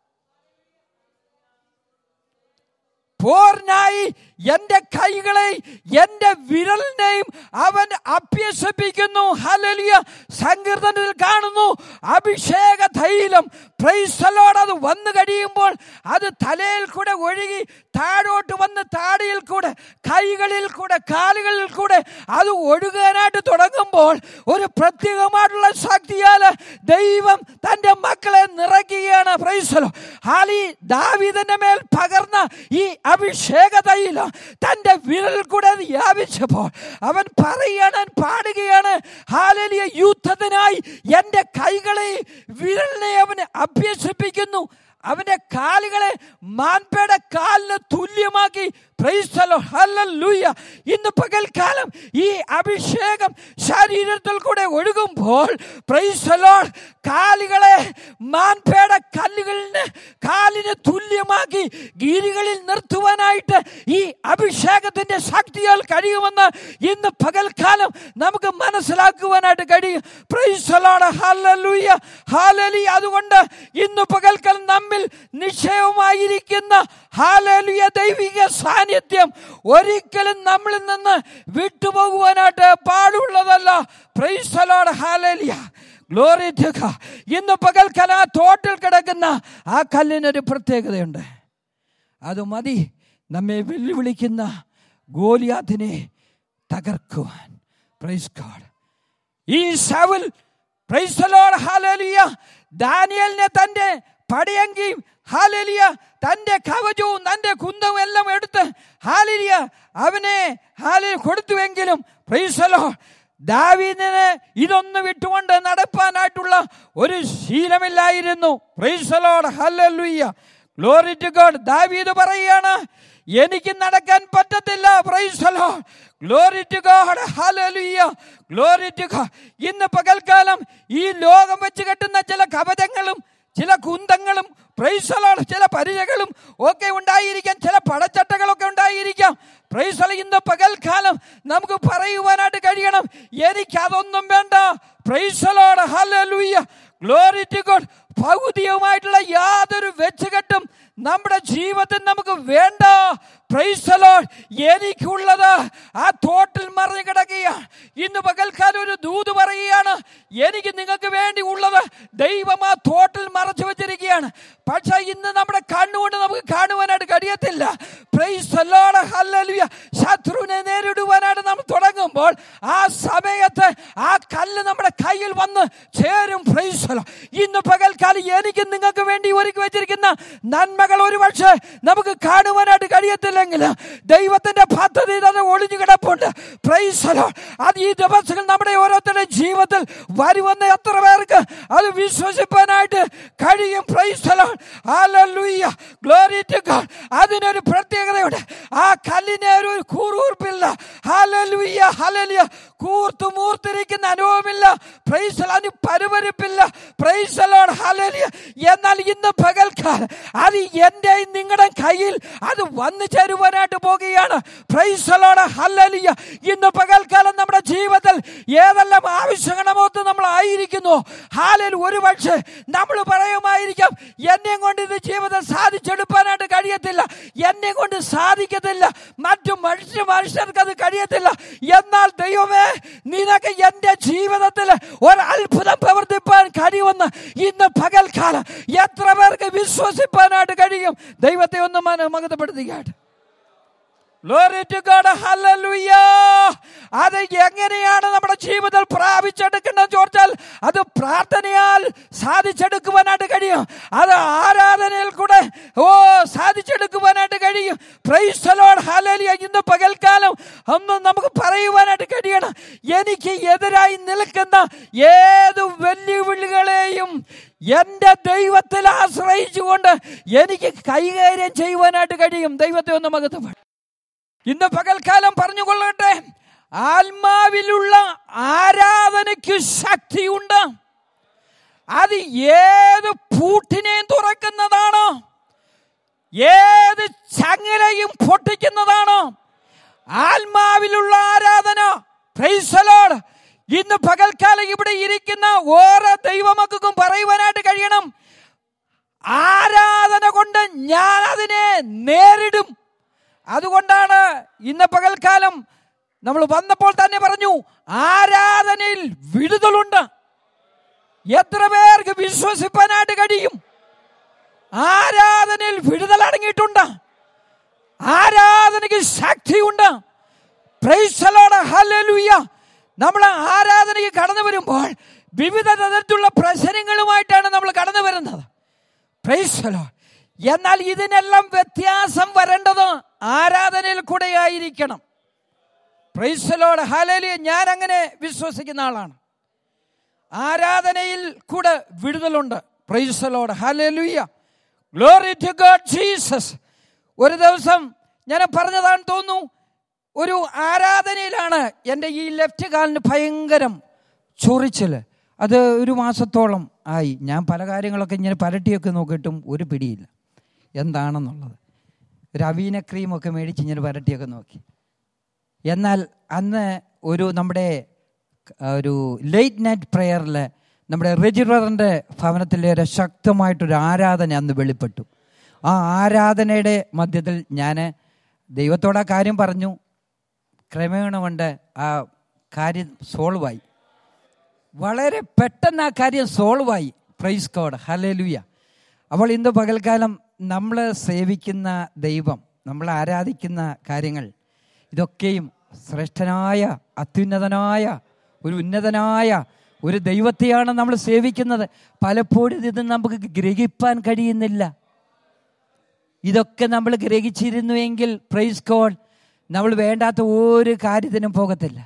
S1: പോർനായി എന്റെ കൈകളെ എന്റെ വിരലിനെയും അവൻ അഭ്യസിപ്പിക്കുന്നു ഹലലിയ സങ്കീർത്തനത്തിൽ കാണുന്നു അഭിഷേക തൈലം പ്രൈസലോട് അത് വന്നു കഴിയുമ്പോൾ അത് തലയിൽ കൂടെ ഒഴുകി താഴോട്ട് വന്ന് താടിയിൽ കൂടെ കൈകളിൽ കൂടെ കാലുകളിൽ കൂടെ അത് ഒഴുകാനായിട്ട് തുടങ്ങുമ്പോൾ ഒരു പ്രത്യേകമായിട്ടുള്ള ശക്തിയാൽ ദൈവം തൻ്റെ മക്കളെ നിറയ്ക്കുകയാണ് പ്രൈസലോ ഹാലി ദാവീദിന്റെ മേൽ പകർന്ന ഈ അഭിഷേക തൈലം തൻ്റെ വിരലിൽ കൂടെ അത് വ്യാപിച്ചപ്പോൾ അവൻ പറയുകയാണ് പാടുകയാണ് ഹാലലിയ യുദ്ധത്തിനായി എൻ്റെ കൈകളെ വിരലിനെ അവന് അഭ്യസിപ്പിക്കുന്നു അവന്റെ കാലുകളെ മാൻപയുടെ കാലിന് തുല്യമാക്കി പ്രൈസ്തലോ ഹല്ലേലൂയ ഇന്ന് പകൽക്കാലം ഈ അഭിഷേകം ശരീരത്തിൽ കൂടെ ഒഴുകുമ്പോൾ പ്രൈസ്തലോ കാലുകളെ മാൻപയുടെ കല്ലുകളിന് കാലിന് തുല്യമാക്കി ഗിരികളിൽ നിർത്തുവാനായിട്ട് ഈ അഭിഷേകത്തിന്റെ ശക്തിയാൽ കഴിയുമെന്ന് ഇന്ന് പകൽക്കാലം നമുക്ക് മനസ്സിലാക്കുവാനായിട്ട് കഴിയും പ്രൈസ്തലോട് ഹല്ലേലൂയ ഹാലലി അതുകൊണ്ട് ഇന്ന് പകൽക്കാലം നമ്മിൽ നിശ്ചയമായിരിക്കുന്ന ഹാലലുയ ദൈവിക സാന്നിധ്യം ഒരിക്കലും നമ്മളിൽ നിന്ന് വിട്ടുപോകുവാനായിട്ട് പാടുള്ളതല്ല പ്രൈസലോട് ഹാലലിയ ഗ്ലോറി ഇന്ന് പകൽക്കല ആ തോട്ടിൽ കിടക്കുന്ന ആ കല്ലിനൊരു പ്രത്യേകതയുണ്ട് അത് മതി നമ്മെ വെല്ലുവിളിക്കുന്ന ഗോലിയാത്തിനെ തകർക്കുവാൻ പ്രൈസ് ഗോഡ് ഈ സൗൽ പ്രൈസലോട് ഹാലലിയ ദാനിയലിനെ തന്റെ പടയങ്കിയും ഹാലലിയ തന്റെ കവചവും തന്റെ കുന്തവും എല്ലാം എടുത്ത് ഹാലിയ അവനെ ഹാലിൽ കൊടുത്തുവെങ്കിലും പ്രൈസലോ ദാവീദിന് ഇതൊന്ന് വിട്ടുകൊണ്ട് നടപ്പാനായിട്ടുള്ള ഒരു ശീലമില്ലായിരുന്നു പ്രൈസലോട് ഹല്ലുയ്യ ഗ്ലോറി ടു ഗോഡ് ദാവീദ് പറയുകയാണ് എനിക്ക് നടക്കാൻ പറ്റത്തില്ല praise the Lord glory to God hallelujah glory to God ഇന്ന് പകൽക്കാലം ഈ ലോകം വെച്ച് കെട്ടുന്ന ചില കവചങ്ങളും ചില കുന്തങ്ങളും പ്രൈസലോട് ചില പരിചകളും ഒക്കെ ഉണ്ടായിരിക്കാം ചില പടച്ചട്ടകളൊക്കെ ഉണ്ടായിരിക്കാം പ്രൈസല ഇന്ന് പകൽക്കാലം നമുക്ക് പറയുവാനായിട്ട് കഴിയണം എനിക്ക് അതൊന്നും വേണ്ട praise the Lord hallelujah glory to God ഭൗതികമായിട്ടുള്ള യാതൊരു വെച്ചുകെട്ടും നമ്മുടെ ജീവിതത്തിൽ നമുക്ക് വേണ്ട പ്രൈസലോ എനിക്കുള്ളത് ആ തോട്ടിൽ മറിഞ്ഞു കിടക്കുകയാണ് ഇന്ന് പകൽക്കാലം ഒരു ദൂത് പറയുകയാണ് എനിക്ക് നിങ്ങൾക്ക് വേണ്ടി ഉള്ളത് ദൈവം ആ തോട്ടിൽ മറച്ചു വെച്ചിരിക്കുകയാണ് പക്ഷെ ഇന്ന് നമ്മുടെ കണ്ണുകൊണ്ട് നമുക്ക് കാണുവാനായിട്ട് കഴിയത്തില്ല പ്രൈസലോട് ഹല്ലേലൂയ ശത്രുവിനെ നേരിടുവാനായിട്ട് നമ്മൾ തുടങ്ങുമ്പോൾ ആ സമയത്ത് ആ കല്ല് നമ്മുടെ കയ്യിൽ വന്ന് ചേരും പ്രൈസലോ ഇന്ന് പകൽക്കാലം എനിക്ക് നിങ്ങൾക്ക് വേണ്ടി ഒരുക്കി വെച്ചിരിക്കുന്ന നന്മകൾ ഒരുപക്ഷെ നമുക്ക് കാണുവാനായിട്ട് കഴിയത്തില്ലെങ്കിൽ ദൈവത്തിന്റെ പദ്ധതി അത് ഒളിഞ്ഞു കിടപ്പുണ്ട് പ്രൈസലോ അത് ഈ ദിവസങ്ങൾ നമ്മുടെ ഓരോരുത്തരുടെ ജീവിതത്തിൽ വരുമെന്ന് എത്ര പേർക്ക് അത് വിശ്വസിപ്പാനായിട്ട് കഴിയും praise the Lord hallelujah glory to God അതിനൊരു പ്രത്യേകതയുണ്ട് ആ കല്ലിന് ഒരു കൂറൂർപ്പില്ല ഹല്ലേലൂയ ഹല്ലേലൂയ കൂർത്തു മൂർത്തിരിക്കുന്ന അനുഭവമില്ല പ്രൈസൽ അതിന് പരുപരിപ്പില്ല പ്രൈസലോട് ഹല്ലേലൂയ എന്നാൽ ഇന്ന് പകൽക്കാലം അത് എന്റെയും നിങ്ങളുടെ കയ്യിൽ അത് വന്നു ചേരുവാനായിട്ട് പോകുകയാണ് പ്രൈസലോട് ഹല്ലേലൂയ ഇന്ന് പകൽക്കാലം നമ്മുടെ ജീവിതത്തിൽ ഏതെല്ലാം ആവശ്യങ്ങളമൊത്ത് നമ്മൾ ആയിരിക്കുന്നു ഹാലിൽ ഒരു പക്ഷേ നമ്മൾ പറയുമായിരിക്കാം എന്നെ കൊണ്ട് ഇത് ജീവിതം സാധിച്ചെടുക്കാനായിട്ട് കഴിയത്തില്ല എന്നെ കൊണ്ട് സാധിക്കത്തില്ല മറ്റു മനുഷ്യ മനുഷ്യർക്ക് അത് കഴിയത്തില്ല എന്നാൽ ദൈവമേ നിനക്ക് എന്റെ ജീവിതത്തിൽ ഒരു അത്ഭുതം പ്രവർത്തിപ്പാൻ കഴിയുമെന്ന് ഇന്ന് പകൽക്കാലം എത്ര പേർക്ക് വിശ്വസിപ്പാനായിട്ട് കഴിയും ദൈവത്തെ ഒന്ന് മന- മഹത്വപ്പെടുത്തുകയായിട്ട് Glory to God. Hallelujah. അത് എങ്ങനെയാണ് നമ്മുടെ ജീവിതത്തിൽ പ്രാപിച്ചെടുക്കേണ്ടത് ചോദിച്ചാൽ അത് പ്രാർത്ഥനയാൽ സാധിച്ചെടുക്കുവാനായിട്ട് കഴിയും അത് ആരാധനയിൽ കൂടെ ഓ സാധിച്ചെടുക്കുവാനായിട്ട് കഴിയും പ്രൈസലോട് ഹലലിയ ഇന്ന് പകൽക്കാലം ഒന്നും നമുക്ക് പറയുവാനായിട്ട് കഴിയണം എനിക്ക് എതിരായി നിൽക്കുന്ന ഏത് വെല്ലുവിളികളെയും എന്റെ ദൈവത്തിൽ ആശ്രയിച്ചുകൊണ്ട് എനിക്ക് കൈകാര്യം ചെയ്യുവാനായിട്ട് കഴിയും ദൈവത്തെ ഒന്ന് മകത്തപ്പെടും ഇന്ന് പകൽക്കാലം പറഞ്ഞുകൊള്ളട്ടെ ആത്മാവിലുള്ള ആരാധനയ്ക്ക് ശക്തിയുണ്ട് അത് ഏത് പൂട്ടിനെയും തുറക്കുന്നതാണ് ഏത് ചങ്ങലയും പൊട്ടിക്കുന്നതാണ് ആത്മാവിലുള്ള ആരാധന പ്രൈസലോട് ഇന്ന് പകൽക്കാലം ഇവിടെ ഇരിക്കുന്ന ഓരോ ദൈവമക്കും പറയുവാനായിട്ട് കഴിയണം ആരാധന കൊണ്ട് ഞാൻ അതിനെ നേരിടും അതുകൊണ്ടാണ് ഇന്ന് പകൽക്കാലം നമ്മൾ വന്നപ്പോൾ തന്നെ പറഞ്ഞു ആരാധനയിൽ വിടുതലുണ്ട് എത്ര പേർക്ക് വിശ്വസിപ്പാനായിട്ട് കഴിയും ആരാധനയിൽ വിടുതൽ അടങ്ങിയിട്ടുണ്ട് ആരാധനയ്ക്ക് ശക്തിയുണ്ട് പ്രൈസലോട് ഹല്ലേലൂയ നമ്മൾ ആരാധനയ്ക്ക് കടന്നു വരുമ്പോൾ വിവിധ തരത്തിലുള്ള പ്രശ്നങ്ങളുമായിട്ടാണ് നമ്മൾ കടന്നു വരുന്നത് പ്രൈസലോ എന്നാൽ ഇതിനെല്ലാം വ്യത്യാസം വരേണ്ടത് ആരാധനയിൽ കൂടെ ആയിരിക്കണം പ്രൈസലോട് ഹലലി ഞാൻ അങ്ങനെ വിശ്വസിക്കുന്ന ആളാണ് ആരാധനയിൽ കൂടെ വിടുതലുണ്ട് praise the Lord hallelujah glory to God Jesus ഒരു ദിവസം ഞാൻ പറഞ്ഞതാണ് തോന്നുന്നു ഒരു ആരാധനയിലാണ് എൻ്റെ ഈ ലെഫ്റ്റ് കാലിന് ഭയങ്കരം ചൊറിച്ചൽ അത് ഒരു മാസത്തോളം ആയി ഞാൻ പല കാര്യങ്ങളൊക്കെ ഇങ്ങനെ പരട്ടിയൊക്കെ നോക്കിയിട്ടും ഒരു പിടിയില്ല എന്താണെന്നുള്ളത് ഒരു അവീന ക്രീമൊക്കെ മേടിച്ച് ഇങ്ങനെ പരട്ടിയൊക്കെ നോക്കി എന്നാൽ അന്ന് ഒരു നമ്മുടെ ആ, ഒരു ലേറ്റ് നൈറ്റ് പ്രെയറിൽ നമ്മുടെ റെജിററിൻ്റെ ഭവനത്തിലെ ഒരു ശക്തമായിട്ടൊരു ആരാധന അന്ന് വെളിപ്പെട്ടു ആ ആരാധനയുടെ മധ്യത്തിൽ ഞാൻ ദൈവത്തോട് ആ കാര്യം പറഞ്ഞു ക്രമേണ കൊണ്ട് ആ കാര്യം സോൾവായി വളരെ പെട്ടെന്ന് ആ കാര്യം സോൾവായി പ്രൈസ് കോഡ് ഹലേലുയ അപ്പോൾ ഇന്ന് പകൽക്കാലം നമ്മൾ സേവിക്കുന്ന ദൈവം നമ്മൾ ആരാധിക്കുന്ന കാര്യങ്ങൾ ഇതൊക്കെയും ശ്രേഷ്ഠനായ അത്യുന്നതനായ ഒരു ഉന്നതനായ ഒരു ദൈവത്തെയാണ് നമ്മൾ സേവിക്കുന്നത് പലപ്പോഴും ഇത് നമുക്ക് ഗ്രഹിപ്പാൻ കഴിയുന്നില്ല ഇതൊക്കെ നമ്മൾ ഗ്രഹിച്ചിരുന്നുവെങ്കിൽ പ്രൈസ് കോഡ് നമ്മൾ വേണ്ടാത്ത ഒരു കാര്യത്തിനും പോകത്തില്ല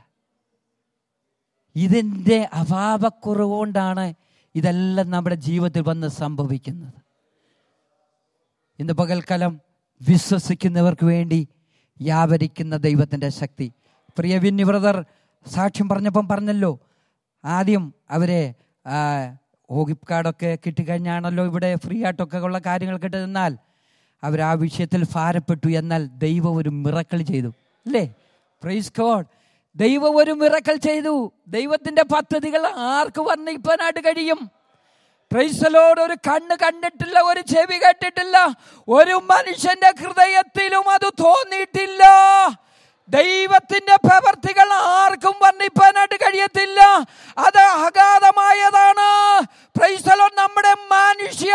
S1: ഇതിൻ്റെ അഭാവക്കുറവ് കൊണ്ടാണ് ഇതെല്ലാം നമ്മുടെ ജീവിതത്തിൽ വന്ന് സംഭവിക്കുന്നത് ഇന്ന് പകൽക്കാലം വിശ്വസിക്കുന്നവർക്ക് വേണ്ടി വ്യാപരിക്കുന്ന ദൈവത്തിൻ്റെ ശക്തി പ്രിയ വിന്നി ബ്രദർ സാക്ഷ്യം പറഞ്ഞപ്പം പറഞ്ഞല്ലോ ആദ്യം അവരെ ആ, ഓഗിപ്പ് കാർഡൊക്കെ കിട്ടിക്കഴിഞ്ഞാണല്ലോ ഇവിടെ ഫ്രീ ആയിട്ടൊക്കെ ഉള്ള കാര്യങ്ങൾ കിട്ടുന്നാൽ അവർ ആ വിഷയത്തിൽ ഭാരപ്പെട്ടു എന്നാൽ ദൈവം ഒരു മിറക്കൾ ചെയ്തു അല്ലേ പ്രൈസ് ഗോഡ് ദൈവം ഒരു മിറക്കൾ ചെയ്തു ദൈവത്തിന്റെ പദ്ധതികൾ ആർക്ക് വർണ്ണിക്കാനായിട്ട് കഴിയും പ്രൈസലോട് ഒരു കണ്ണ് കണ്ടിട്ടില്ല ഒരു ചെവി കേട്ടിട്ടില്ല ഒരു മനുഷ്യന്റെ ഹൃദയത്തിലും അത് തോന്നിയിട്ടില്ല ദൈവത്തിന്റെ പ്രവർത്തികൾ ആർക്കും വർണ്ണിപ്പാനായിട്ട് കഴിയത്തില്ല അത് അഗാധമായതാണ് പ്രൈസലോ നമ്മുടെ മനുഷ്യ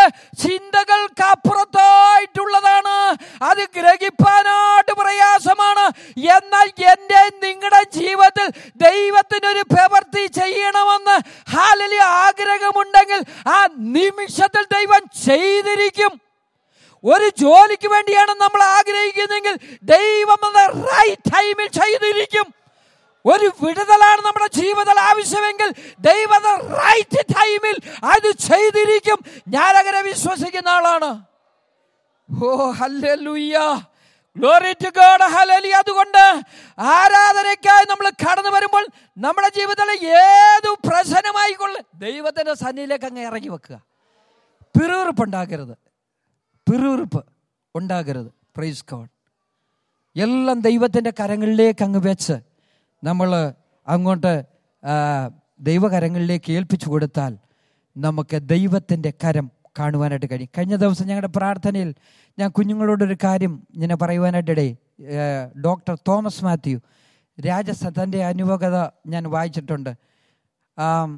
S1: ചിന്തകൾക്കപ്പുറത്തായിട്ടുള്ളതാണ് അത് ഗ്രഹിപ്പാനായിട്ട് പ്രയാസമാണ് എന്നാൽ എൻ്റെ നിങ്ങളുടെ ജീവിതത്തിൽ ദൈവത്തിനൊരു പ്രവൃത്തി ചെയ്യണമെന്ന് ഹാലലി ആഗ്രഹമുണ്ടെങ്കിൽ ആ നിമിഷത്തിൽ ദൈവം ചെയ്തിരിക്കും ഒരു ജോലിക്ക് വേണ്ടിയാണ് നമ്മൾ ആഗ്രഹിക്കുന്നതെങ്കിൽ ദൈവം അത് റൈറ്റ് ടൈമിൽ ചെയ്തിരിക്കും ഒരു വിടുതലാണ് നമ്മുടെ ജീവിതത്തിൽ ആവശ്യമെങ്കിൽ ദൈവം റൈറ്റ് ടൈമിൽ അത് ചെയ്തിരിക്കും ഞാനങ്ങനെ വിശ്വസിക്കുന്ന ആളാണ് oh hallelujah glory to God hallelujah അതുകൊണ്ട് ആരാധനയ്ക്കായി നമ്മൾ കടന്നു വരുമ്പോൾ നമ്മുടെ ജീവിതത്തിലെ ഏതു പ്രശ്നമായിക്കൊള്ളു ദൈവത്തിന്റെ സന്നിധിയിലേക്ക് അങ്ങ് ഇറങ്ങി വെക്കുക പിറുവിറുപ്പുണ്ടാക്കരുത് പിറുവിറുപ്പ് ഉണ്ടാകരുത് പ്രൈസ് ഗോഡ് എല്ലാം ദൈവത്തിൻ്റെ കരങ്ങളിലേക്ക് അങ്ങ് വെച്ച് നമ്മൾ അങ്ങോട്ട് ആ, ദൈവകരങ്ങളിലേക്ക് ഏൽപ്പിച്ചു കൊടുത്താൽ നമുക്ക് ദൈവത്തിൻ്റെ കരം കാണുവാനായിട്ട് കഴിയും കഴിഞ്ഞ ദിവസം ഞങ്ങളുടെ പ്രാർത്ഥനയിൽ ഞാൻ കുഞ്ഞുങ്ങളോടൊരു കാര്യം ഇങ്ങനെ പറയുവാനായിട്ടിടെ ഡോക്ടർ തോമസ് മാത്യു രാജസ്ഥാൻ്റെ അനുഭവകത ഞാൻ വായിച്ചിട്ടുണ്ട് ആം,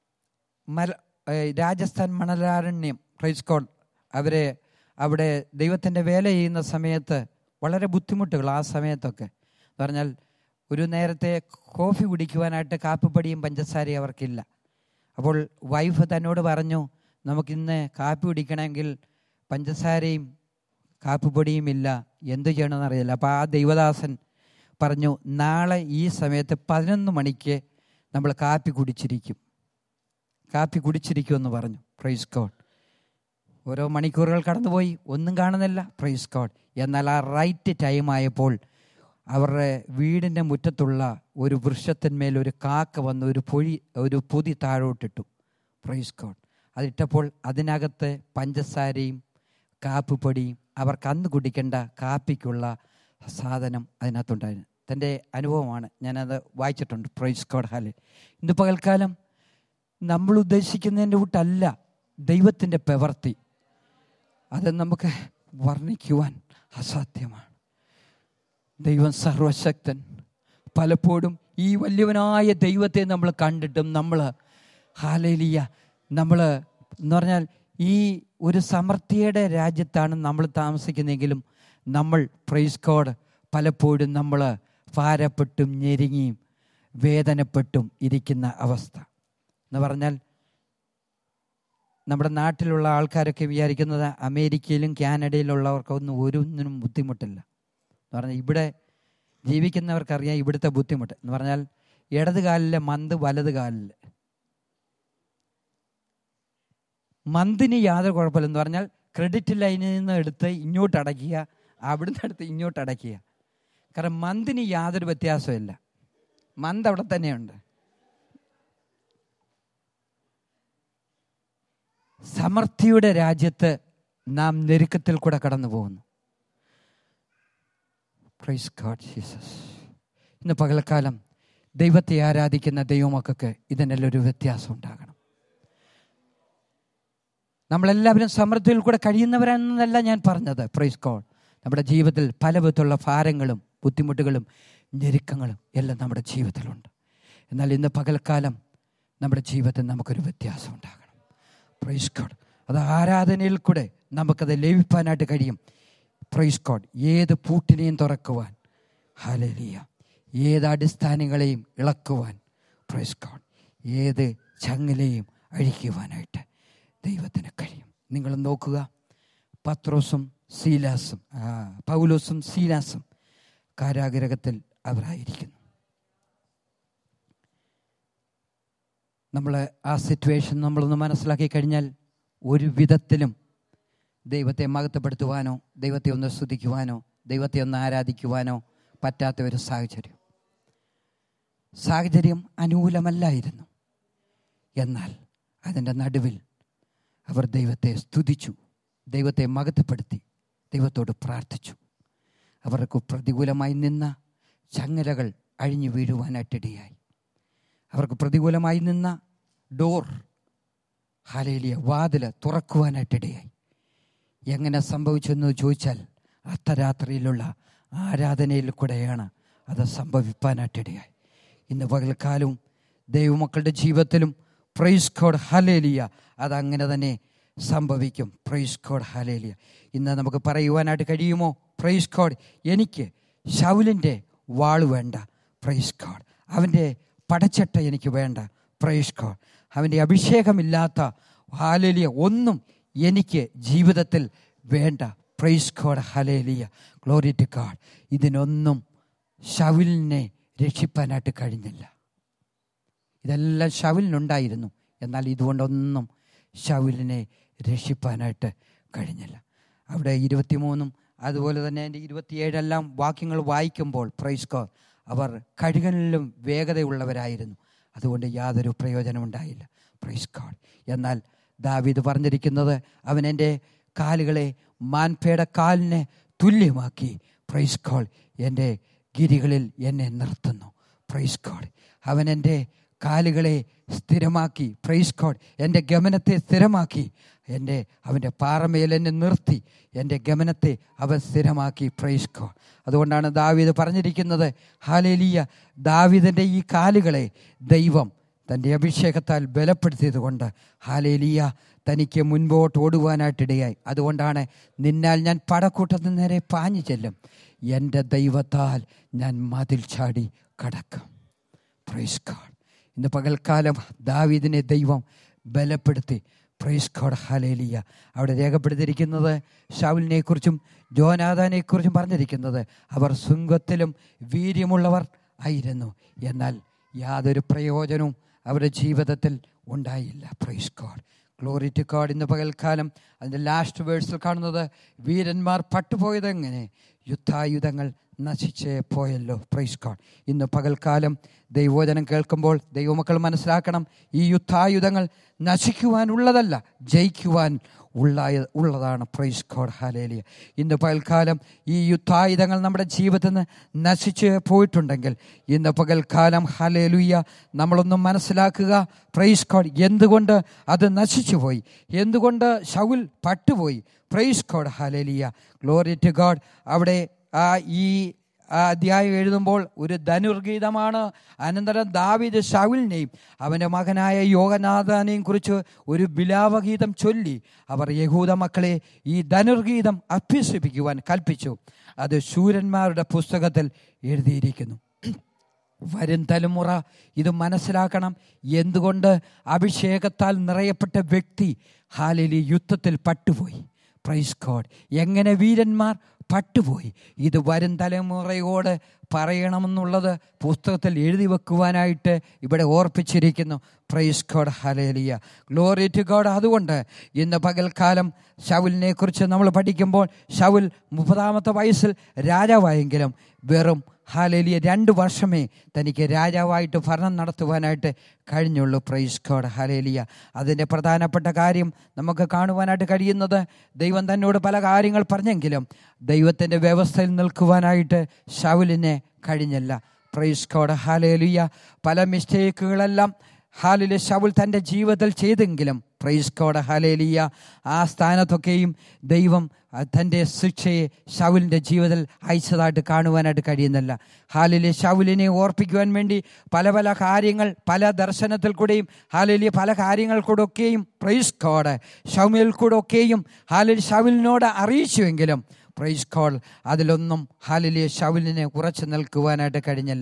S1: മല ഏ, രാജസ്ഥാൻ മണലാരണ്യം പ്രൈസ് കോഡ് അവരെ അവിടെ ദൈവത്തിൻ്റെ വേല ചെയ്യുന്ന സമയത്ത് വളരെ ബുദ്ധിമുട്ടുകൾ ആ സമയത്തൊക്കെ എന്ന് പറഞ്ഞാൽ ഒരു നേരത്തെ കോഫി കുടിക്കുവാനായിട്ട് കാപ്പിപ്പൊടിയും പഞ്ചസാരയും അവർക്കില്ല അപ്പോൾ വൈഫ് തന്നോട് പറഞ്ഞു നമുക്കിന്ന് കാപ്പി കുടിക്കണമെങ്കിൽ പഞ്ചസാരയും കാപ്പിപ്പൊടിയും ഇല്ല എന്തു ചെയ്യണമെന്ന് അറിയില്ല അപ്പോൾ ആ ദൈവദാസൻ പറഞ്ഞു നാളെ ഈ സമയത്ത് പതിനൊന്ന് മണിക്ക് നമ്മൾ കാപ്പി കുടിച്ചിരിക്കും കാപ്പി കുടിച്ചിരിക്കുമെന്ന് പറഞ്ഞു പ്രൈസ് ഗോഡ് ഓരോ മണിക്കൂറുകൾ കടന്നുപോയി ഒന്നും കാണുന്നില്ല പ്രൈസ് ഗോഡ് എന്നാൽ ആ റൈറ്റ് ടൈം ആയപ്പോൾ അവരുടെ വീടിൻ്റെ മുറ്റത്തുള്ള ഒരു വൃക്ഷത്തിന്മേൽ ഒരു കാക്ക വന്ന് ഒരു പൊഴി ഒരു പൊതി താഴോട്ടിട്ടു പ്രൈസ് ഗോഡ് അതിട്ടപ്പോൾ അതിനകത്ത് പഞ്ചസാരയും കാപ്പിപ്പൊടിയും അവർക്ക് അന്ന് കുടിക്കേണ്ട കാപ്പിക്കുള്ള സാധനം അതിനകത്തുണ്ടായിരുന്നു തൻ്റെ അനുഭവമാണ് ഞാനത് വായിച്ചിട്ടുണ്ട് പ്രൈസ് ഗോഡ് ഹാലിൽ ഇന്ന് പകൽക്കാലം നമ്മൾ ഉദ്ദേശിക്കുന്നതിൻ്റെ കൂട്ടല്ല ദൈവത്തിൻ്റെ പ്രവൃത്തി അത് നമുക്ക് വർണ്ണിക്കുവാൻ അസാധ്യമാണ് ദൈവം സർവശക്തൻ പലപ്പോഴും ഈ വലിയവനായ ദൈവത്തെ നമ്മൾ കണ്ടിട്ടും നമ്മൾ ഹാലേലിയ നമ്മൾ എന്ന് പറഞ്ഞാൽ ഈ ഒരു സമൃദ്ധിയുടെ രാജ്യത്താണ് നമ്മൾ താമസിക്കുന്നതെങ്കിലും നമ്മൾ പ്രൈസ് കോഡ് പലപ്പോഴും നമ്മൾ ഭാരപ്പെട്ടും ഞെരുങ്ങിയും വേദനപ്പെട്ടും ഇരിക്കുന്ന അവസ്ഥ എന്ന് പറഞ്ഞാൽ നമ്മുടെ നാട്ടിലുള്ള ആൾക്കാരൊക്കെ വിചാരിക്കുന്നത് അമേരിക്കയിലും കാനഡയിലുള്ളവർക്കൊന്നും ഒരൊന്നിനും ബുദ്ധിമുട്ടില്ല എന്ന് പറഞ്ഞാൽ ഇവിടെ ജീവിക്കുന്നവർക്കറിയാം ഇവിടുത്തെ ബുദ്ധിമുട്ട് എന്ന് പറഞ്ഞാൽ ഇടത് കാലിലെ മന്ത് വലത് കാലിൽ മന്തിന് യാതൊരു കുഴപ്പമില്ല എന്ന് പറഞ്ഞാൽ ക്രെഡിറ്റ് ലൈനിൽ നിന്ന് എടുത്ത് ഇങ്ങോട്ട് അടയ്ക്കുക അവിടുന്ന് എടുത്ത് ഇങ്ങോട്ട് അടയ്ക്കുക കാരണം മന്തിന് യാതൊരു വ്യത്യാസമില്ല മന്ത് അവിടെ തന്നെയുണ്ട് സമൃദ്ധിയുടെ രാജ്യത്ത് നാം ഞെരുക്കത്തിൽ കൂടെ കടന്നു പോകുന്നു പ്രൈസ് ഗോഡ് ജീസസ് ഇന്ന് പകൽക്കാലം ദൈവത്തെ ആരാധിക്കുന്ന ദൈവമക്കൾക്ക് ഇതിനെല്ലാം ഒരു വ്യത്യാസം ഉണ്ടാകണം നമ്മളെല്ലാവരും സമൃദ്ധിയിൽ കൂടെ കഴിയുന്നവരാണെന്നല്ല ഞാൻ പറഞ്ഞത് പ്രൈസ് ഗോഡ് നമ്മുടെ ജീവിതത്തിൽ പല വിധത്തിലുള്ള ഭാരങ്ങളും ബുദ്ധിമുട്ടുകളും ഞെരുക്കങ്ങളും എല്ലാം നമ്മുടെ ജീവിതത്തിലുണ്ട് എന്നാൽ ഇന്ന് പകൽക്കാലം നമ്മുടെ ജീവിതത്തിൽ നമുക്കൊരു വ്യത്യാസം ഉണ്ടാകണം പ്രൈസ് ഗോഡ് അത് ആരാധനയിൽ കൂടെ നമുക്കത് ലഭിക്കാനായിട്ട് കഴിയും പ്രൈസ് ഗോഡ് ഏത് പൂട്ടിനെയും തുറക്കുവാൻ ഹലലിയ ഏത് അടിസ്ഥാനങ്ങളെയും ഇളക്കുവാൻ പ്രൈസ് ഗോഡ് ഏത് ചങ്ങലയും അഴിക്കുവാനായിട്ട് ദൈവത്തിന് കഴിയും നിങ്ങൾ നോക്കുക പത്രോസും സീലാസും ആ, പൗലോസും സീലാസും കാരാഗ്രഹത്തിൽ അവരായിരിക്കുന്നു നമ്മൾ ആ സിറ്റുവേഷൻ നമ്മളൊന്ന് മനസ്സിലാക്കി കഴിഞ്ഞാൽ ഒരു വിധത്തിലും ദൈവത്തെ മഹത്വപ്പെടുത്തുവാനോ ദൈവത്തെ ഒന്ന് സ്തുതിക്കുവാനോ ദൈവത്തെ ഒന്ന് ആരാധിക്കുവാനോ പറ്റാത്ത ഒരു സാഹചര്യം സാഹചര്യം അനുകൂലമല്ലായിരുന്നു എന്നാൽ അതിൻ്റെ നടുവിൽ അവർ ദൈവത്തെ സ്തുതിച്ചു ദൈവത്തെ മഹത്വപ്പെടുത്തി ദൈവത്തോട് പ്രാർത്ഥിച്ചു അവർക്ക് പ്രതികൂലമായി നിന്ന ചങ്ങലകൾ അഴിഞ്ഞു വീഴുവാനായിട്ടിടയായി അവർക്ക് പ്രതികൂലമായി നിന്ന ഡോർ ഹാലേലിയ വാതിൽ തുറക്കുവാനായിട്ടിടയായി എങ്ങനെ സംഭവിച്ചെന്ന് ചോദിച്ചാൽ അർദ്ധരാത്രിയിലുള്ള ആരാധനയിൽ കൂടെയാണ് അത് സംഭവിപ്പാനായിട്ടിടയായി ഇന്ന് പകൽക്കാലവും ദൈവമക്കളുടെ ജീവിതത്തിലും പ്രൈസ് കോഡ് ഹലേലിയ അതങ്ങനെ തന്നെ സംഭവിക്കും പ്രൈസ് കോഡ് ഹലേലിയ ഇന്ന് നമുക്ക് പറയുവാനായിട്ട് കഴിയുമോ പ്രൈസ് കോഡ് എനിക്ക് ഷൗലിൻ്റെ വാള് വേണ്ട പ്രൈസ് കോഡ് അവൻ്റെ പടച്ചട്ട എനിക്ക് വേണ്ട പ്രൈസ് കോഡ് അവൻ്റെ അഭിഷേകമില്ലാത്ത ഹാലേലിയ ഒന്നും എനിക്ക് ജീവിതത്തിൽ വേണ്ട praise God hallelujah glory to God ഇതിനൊന്നും ഷവിലിനെ രക്ഷിപ്പാനായിട്ട് കഴിഞ്ഞില്ല ഇതെല്ലാം ഷവിലിനുണ്ടായിരുന്നു എന്നാൽ ഇതുകൊണ്ടൊന്നും ഷവിലിനെ രക്ഷിപ്പാനായിട്ട് കഴിഞ്ഞില്ല അവിടെ ഇരുപത്തിമൂന്നും അതുപോലെ തന്നെ എൻ്റെ ഇരുപത്തിയേഴെല്ലാം വാക്യങ്ങൾ വായിക്കുമ്പോൾ പ്രൈസ്കോ അവർ കഴുകനിലും വേഗതയുള്ളവരായിരുന്നു അതുകൊണ്ട് യാതൊരു പ്രയോജനമുണ്ടായില്ല പ്രൈസ് ഗോഡ് എന്നാൽ ദാവീദ് പറഞ്ഞിരിക്കുന്നത് അവൻ എൻ്റെ കാലുകളെ മാൻപയുടെ കാലിനെ തുല്യമാക്കി പ്രൈസ് ഗോഡ് എൻ്റെ ഗിരികളിൽ എന്നെ നിർത്തുന്നു പ്രൈസ് ഗോഡ് അവൻ എൻ്റെ കാലുകളെ സ്ഥിരമാക്കി പ്രൈസ് ഗോഡ് എൻ്റെ ഗമനത്തെ സ്ഥിരമാക്കി എൻ്റെ അവൻ്റെ പാറമേൽ എന്നെ നിർത്തി എൻ്റെ ഗമനത്തെ അവൻ സ്ഥിരമാക്കി പ്രൈസ് ഗോഡ് അതുകൊണ്ടാണ് ദാവീദ് പറഞ്ഞിരിക്കുന്നത് ഹാലേലിയ ദാവീദിൻ്റെ ഈ കാലുകളെ ദൈവം തൻ്റെ അഭിഷേകത്താൽ ബലപ്പെടുത്തിയത് കൊണ്ട് ഹാലേലിയ തനിക്ക് മുൻപോട്ട് ഓടുവാനായിട്ടിടയായി അതുകൊണ്ടാണ് നിന്നാൽ ഞാൻ പടക്കൂട്ടത്തിന് നേരെ പാഞ്ഞു ചെല്ലും എൻ്റെ ദൈവത്താൽ ഞാൻ മതിൽ ചാടി കടക്കും പ്രൈസ് ഗോഡ് ഇന്ന് പകൽക്കാലം ദാവീദിനെ ദൈവം ബലപ്പെടുത്തി പ്രൈസ് ഗോഡ് ഹലേലിയ അവിടെ രേഖപ്പെടുത്തിയിരിക്കുന്നത് ഷൗലിനെ കുറിച്ചും ജോനാഥാനെ കുറിച്ചും പറഞ്ഞിരിക്കുന്നത് അവർ ശൃംഗത്തിലും വീര്യമുള്ളവർ ആയിരുന്നു എന്നാൽ യാതൊരു പ്രയോജനവും അവരുടെ ജീവിതത്തിൽ ഉണ്ടായില്ല praise God glory to God ഇന്ന് പകൽക്കാലം അതിൻ്റെ ലാസ്റ്റ് വേഴ്സിൽ കാണുന്നത് വീരന്മാർ പട്ടുപോയത് എങ്ങനെ യുദ്ധായുധങ്ങൾ നശിച്ച് പോയല്ലോ പ്രൈസ് ഗോഡ് ഇന്ന് പകൽക്കാലം ദൈവോചനം കേൾക്കുമ്പോൾ ദൈവമക്കൾ മനസ്സിലാക്കണം ഈ യുദ്ധായുധങ്ങൾ നശിക്കുവാനുള്ളതല്ല ജയിക്കുവാൻ ഉള്ള ഉള്ളതാണ് പ്രൈസ് ഗോഡ് ഹാലേലിയ ഇന്ന് പകൽക്കാലം ഈ യുദ്ധായുധങ്ങൾ നമ്മുടെ ജീവിതത്തിൽ നിന്ന് നശിച്ച് പോയിട്ടുണ്ടെങ്കിൽ ഇന്ന് പകൽക്കാലം ഹലേലുയ്യ നമ്മളൊന്നും മനസ്സിലാക്കുക പ്രൈസ് ഗോഡ് എന്തുകൊണ്ട് അത് നശിച്ചു പോയി എന്തുകൊണ്ട് ഷൗൽ പട്ടുപോയി praise God hallelujah glory to God അവിടെ ആ ഈ ആ അധ്യായം എഴുതുമ്പോൾ ഒരു ധനുർഗീതമാണ് അനന്തരം ദാവിദ് ഷൗലിനെയും അവൻ്റെ മകനായ യോഗനാഥാനെയും കുറിച്ച് ഒരു ബിലാവഗീതം ചൊല്ലി അവർ യഹൂദ മക്കളെ ഈ ധനുർഗീതം അഭ്യസിപ്പിക്കുവാൻ കൽപ്പിച്ചു അത് ശൂരന്മാരുടെ പുസ്തകത്തിൽ എഴുതിയിരിക്കുന്നു വരും തലമുറ ഇത് മനസ്സിലാക്കണം എന്തുകൊണ്ട് അഭിഷേകത്താൽ നിറയപ്പെട്ട വ്യക്തി ഹാലിലി യുദ്ധത്തിൽ പട്ടുപോയി പ്രൈസ് ഗോഡ് എങ്ങനെ വീരന്മാർ പട്ടുപോയി ഇത് വരും തലമുറയോട് പറയണമെന്നുള്ളത് പുസ്തകത്തിൽ എഴുതി വെക്കുവാനായിട്ട് ഇവിടെ ഓർപ്പിച്ചിരിക്കുന്നു praise God hallelujah glory to God അതുകൊണ്ട് ഇന്ന് പകൽക്കാലം ഷൗലിനെ കുറിച്ച് നമ്മൾ പഠിക്കുമ്പോൾ ഷൗൽ മുപ്പതാമത്തെ വയസ്സിൽ രാജാവായെങ്കിലും വെറും ഹാലേലിയ രണ്ട് വർഷമേ തനിക്ക് രാജാവായിട്ട് ഭരണം നടത്തുവാനായിട്ട് കഴിഞ്ഞുള്ളൂ പ്രൈസ് ഗോഡ് ഹാലേലിയ അതിൻ്റെ പ്രധാനപ്പെട്ട കാര്യം നമുക്ക് കാണുവാനായിട്ട് കഴിയുന്നത് ദൈവം തന്നോട് പല കാര്യങ്ങൾ പറഞ്ഞെങ്കിലും ദൈവത്തിൻ്റെ വ്യവസ്ഥയിൽ നിൽക്കുവാനായിട്ട് ഷൗലിനെ കഴിഞ്ഞില്ല പ്രൈസ് ഗോഡ് ഹാലേലിയ പല മിസ്റ്റേക്കുകളെല്ലാം ഹാലിലെ ഷൗൽ തൻ്റെ ജീവിതത്തിൽ ചെയ്തെങ്കിലും പ്രൈസ് കോഡ് ഹലേലിയ ആ സ്ഥാനത്തൊക്കെയും ദൈവം തൻ്റെ ശിക്ഷയെ ഷൗലിൻ്റെ ജീവിതത്തിൽ അയച്ചതായിട്ട് കാണുവാനായിട്ട് കഴിയുന്നില്ല ഹാലിലെ ഷൗലിനെ ഓർപ്പിക്കുവാൻ വേണ്ടി പല പല കാര്യങ്ങൾ പല ദർശനത്തിൽ കൂടെയും ഹാലിലെ പല കാര്യങ്ങൾ കൂടെയൊക്കെയും പ്രൈസ് കോഡ് ഷൗമിൽ കൂടെയൊക്കെയും ഹാലിൽ ഷൗലിനോട് അറിയിച്ചുവെങ്കിലും പ്രൈസ് കോൾ അതിലൊന്നും ഹാലിലെ ഷൗലിനെ ഉറച്ചു നിൽക്കുവാനായിട്ട് കഴിഞ്ഞില്ല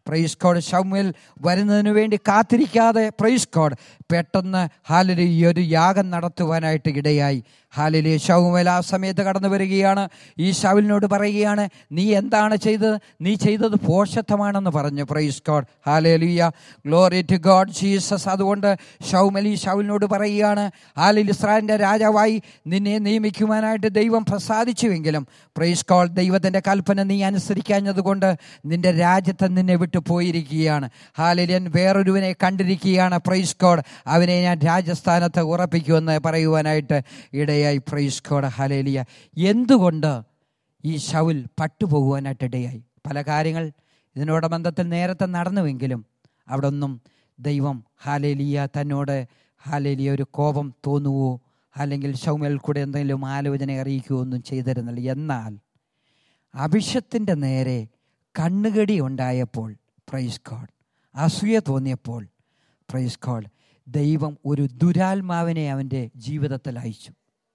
S1: പ്രൈസ് കോഡ് ഷൗമേൽ വരുന്നതിന് വേണ്ടി കാത്തിരിക്കാതെ പ്രൈസ് കോഡ് പെട്ടെന്ന് ഹാലിൽ ഈ ഒരു യാഗം നടത്തുവാനായിട്ട് ഇടയായി ഹാലിലെ ഷൗമേൽ ആ സമയത്ത് കടന്നു വരികയാണ് ഈ ഷൗലിനോട് പറയുകയാണ് നീ എന്താണ് ചെയ്തത് നീ ചെയ്തത് പോഷത്വമാണെന്ന് പറഞ്ഞു praise God hallelujah glory to God Jesus അതുകൊണ്ട് ഷൗമൽ ഈ ഷൗലിനോട് പറയുകയാണ് ഹാലിൽ ഇസ്രായേലിൻ്റെ രാജാവായി നിന്നെ നിയമിക്കുവാനായിട്ട് ദൈവം പ്രസാദിച്ചുവെങ്കിലും പ്രൈസ് ഗോഡ് ദൈവത്തിൻ്റെ കൽപ്പന നീ അനുസരിക്കാഞ്ഞതുകൊണ്ട് നിന്റെ രാജ്യത്ത് നിന്നെ വിട്ടു പോയിരിക്കുകയാണ് ഹാലിലിയൻ വേറൊരുവനെ കണ്ടിരിക്കുകയാണ് പ്രൈസ് ഗോഡ് അവനെ ഞാൻ രാജസ്ഥാനത്ത് ഉറപ്പിക്കുമെന്ന് പറയുവാനായിട്ട് ഇടയായി പ്രൈസ് ഗോഡ് ഹാലേലിയ എന്തുകൊണ്ട് ഈ ഷൗൽ പട്ടുപോകുവാനായിട്ട് ഇടയായി പല കാര്യങ്ങൾ ഇതിനോട് ബന്ധത്തിൽ നേരത്തെ നടന്നുവെങ്കിലും അവിടെ ഒന്നും ദൈവം ഹാലേലിയ തന്നോട് ഹാലേലിയ ഒരു കോപം തോന്നുവോ അല്ലെങ്കിൽ ഷൗമേൽ കൂടെ എന്തെങ്കിലും ആലോചന അറിയിക്കുകയോ ഒന്നും ചെയ്തിരുന്നില്ല എന്നാൽ അഭിഷത്തിൻ്റെ നേരെ കണ്ണുകടി ഉണ്ടായപ്പോൾ പ്രൈസ് ഗോഡ് അസൂയ തോന്നിയപ്പോൾ പ്രൈസ് ഗോഡ് ദൈവം ഒരു ദുരാത്മാവിനെ അവൻ്റെ ജീവിതത്തിൽ അയച്ചു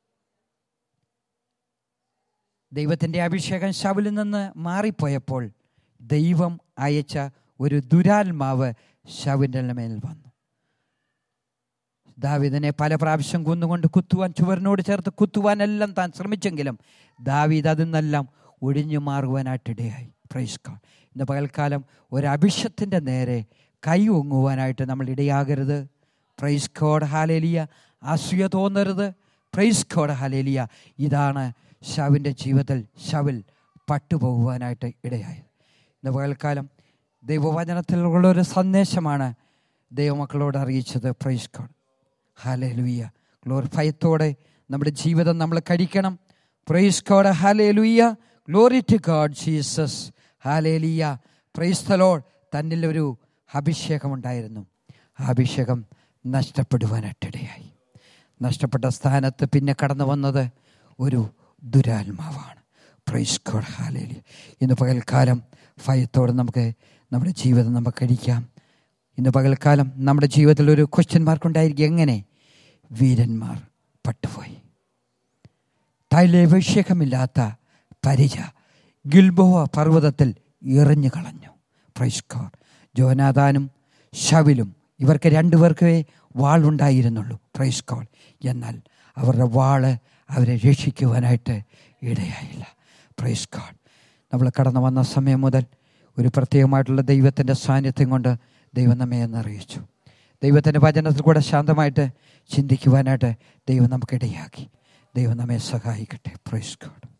S1: ദൈവത്തിൻ്റെ അഭിഷേകം ശവലിൽ നിന്ന് മാറിപ്പോയപ്പോൾ ദൈവം അയച്ച ഒരു ദുരാത്മാവ് ശവിൻ്റെ മേൽ വന്നു ദാവീദിനെ പല പ്രാവശ്യം കുന്നുകൊണ്ട് കുത്തുവാൻ ചുവരിനോട് ചേർത്ത് കുത്തുവാനെല്ലാം താൻ ശ്രമിച്ചെങ്കിലും ദാവീദ് അതിൽ നിന്നെല്ലാം ഒഴിഞ്ഞു മാറുവാനായിട്ടിടയായി പ്രൈസ് ഗോഡ് ഇന്ന് പകൽക്കാലം ഒരു അഭിഷത്തിൻ്റെ നേരെ കൈ ഒങ്ങുവാനായിട്ട് നമ്മൾ ഇടയാകരുത് പ്രൈസ് ഗോഡ് ഹാലേലിയ അസൂയ തോന്നരുത് പ്രൈസ് ഗോഡ് ഹാലേലിയ ഇതാണ് ഷവിൻ്റെ ജീവിതത്തിൽ ഷവിൽ പട്ടുപോകുവാനായിട്ട് ഇടയായത് ഇന്ന് പകൽക്കാലം ദൈവവചനത്തിലുള്ള ഒരു സന്ദേശമാണ് ദൈവമക്കളോട് അറിയിച്ചത് പ്രൈസ് ഗോഡ് ഹാലേ ലുയ്യ ഗ്ലോറി ഭയത്തോടെ നമ്മുടെ ജീവിതം നമ്മൾ കഴിക്കണം പ്രൈസ് ഗോഡ് ഹാലേ ലുയ്യ ഗ്ലോറി ടു ഗോഡ് ജീസസ് ഹാലേ ലിയ പ്രൈസ് തലോഡ് തന്നിൽ ഒരു അഭിഷേകമുണ്ടായിരുന്നു ആ അഭിഷേകം നഷ്ടപ്പെടുവാനായിട്ടിടയായി നഷ്ടപ്പെട്ട സ്ഥാനത്ത് പിന്നെ കടന്നു വന്നത് ഒരു ദുരാത്മാവാണ് പ്രൈസ് ഗോഡ് ഹാലേലി ഇന്ന് പകൽക്കാലം ഭയത്തോടെ നമുക്ക് നമ്മുടെ ജീവിതം നമുക്ക് കഴിക്കാം ഇന്ന് പകൽക്കാലം നമ്മുടെ ജീവിതത്തിൽ ഒരു ക്വസ്റ്റ്യൻ മാർക്ക് ഉണ്ടായിരിക്കും എങ്ങനെ വീരന്മാർ പട്ടുപോയി തൈലഭിഷേകമില്ലാത്ത പരിച ഗിൽബോവ പർവ്വതത്തിൽ എറിഞ്ഞു കളഞ്ഞു പ്രൈസ്കോർ ജോനാഥാനും ഷവിലും ഇവർക്ക് രണ്ടുപേർക്കേ വാളുണ്ടായിരുന്നുള്ളൂ പ്രൈസ്കോൾ എന്നാൽ അവരുടെ വാള് അവരെ രക്ഷിക്കുവാനായിട്ട് ഇടയായില്ല പ്രൈസ്കോൾ നമ്മൾ കടന്നു വന്ന സമയം മുതൽ ഒരു പ്രത്യേകമായിട്ടുള്ള ദൈവത്തിൻ്റെ സാന്നിധ്യം കൊണ്ട് ദൈവം നമ്മെ എന്നറിയിച്ചു ദൈവത്തിൻ്റെ വചനത്തിൽ കൂടെ ശാന്തമായിട്ട് ചിന്തിക്കുവാനായിട്ട് ദൈവം നമുക്കിടയാക്കി ദൈവം നമ്മെ സഹായിക്കട്ടെ പ്രൈസ് ഗോഡ്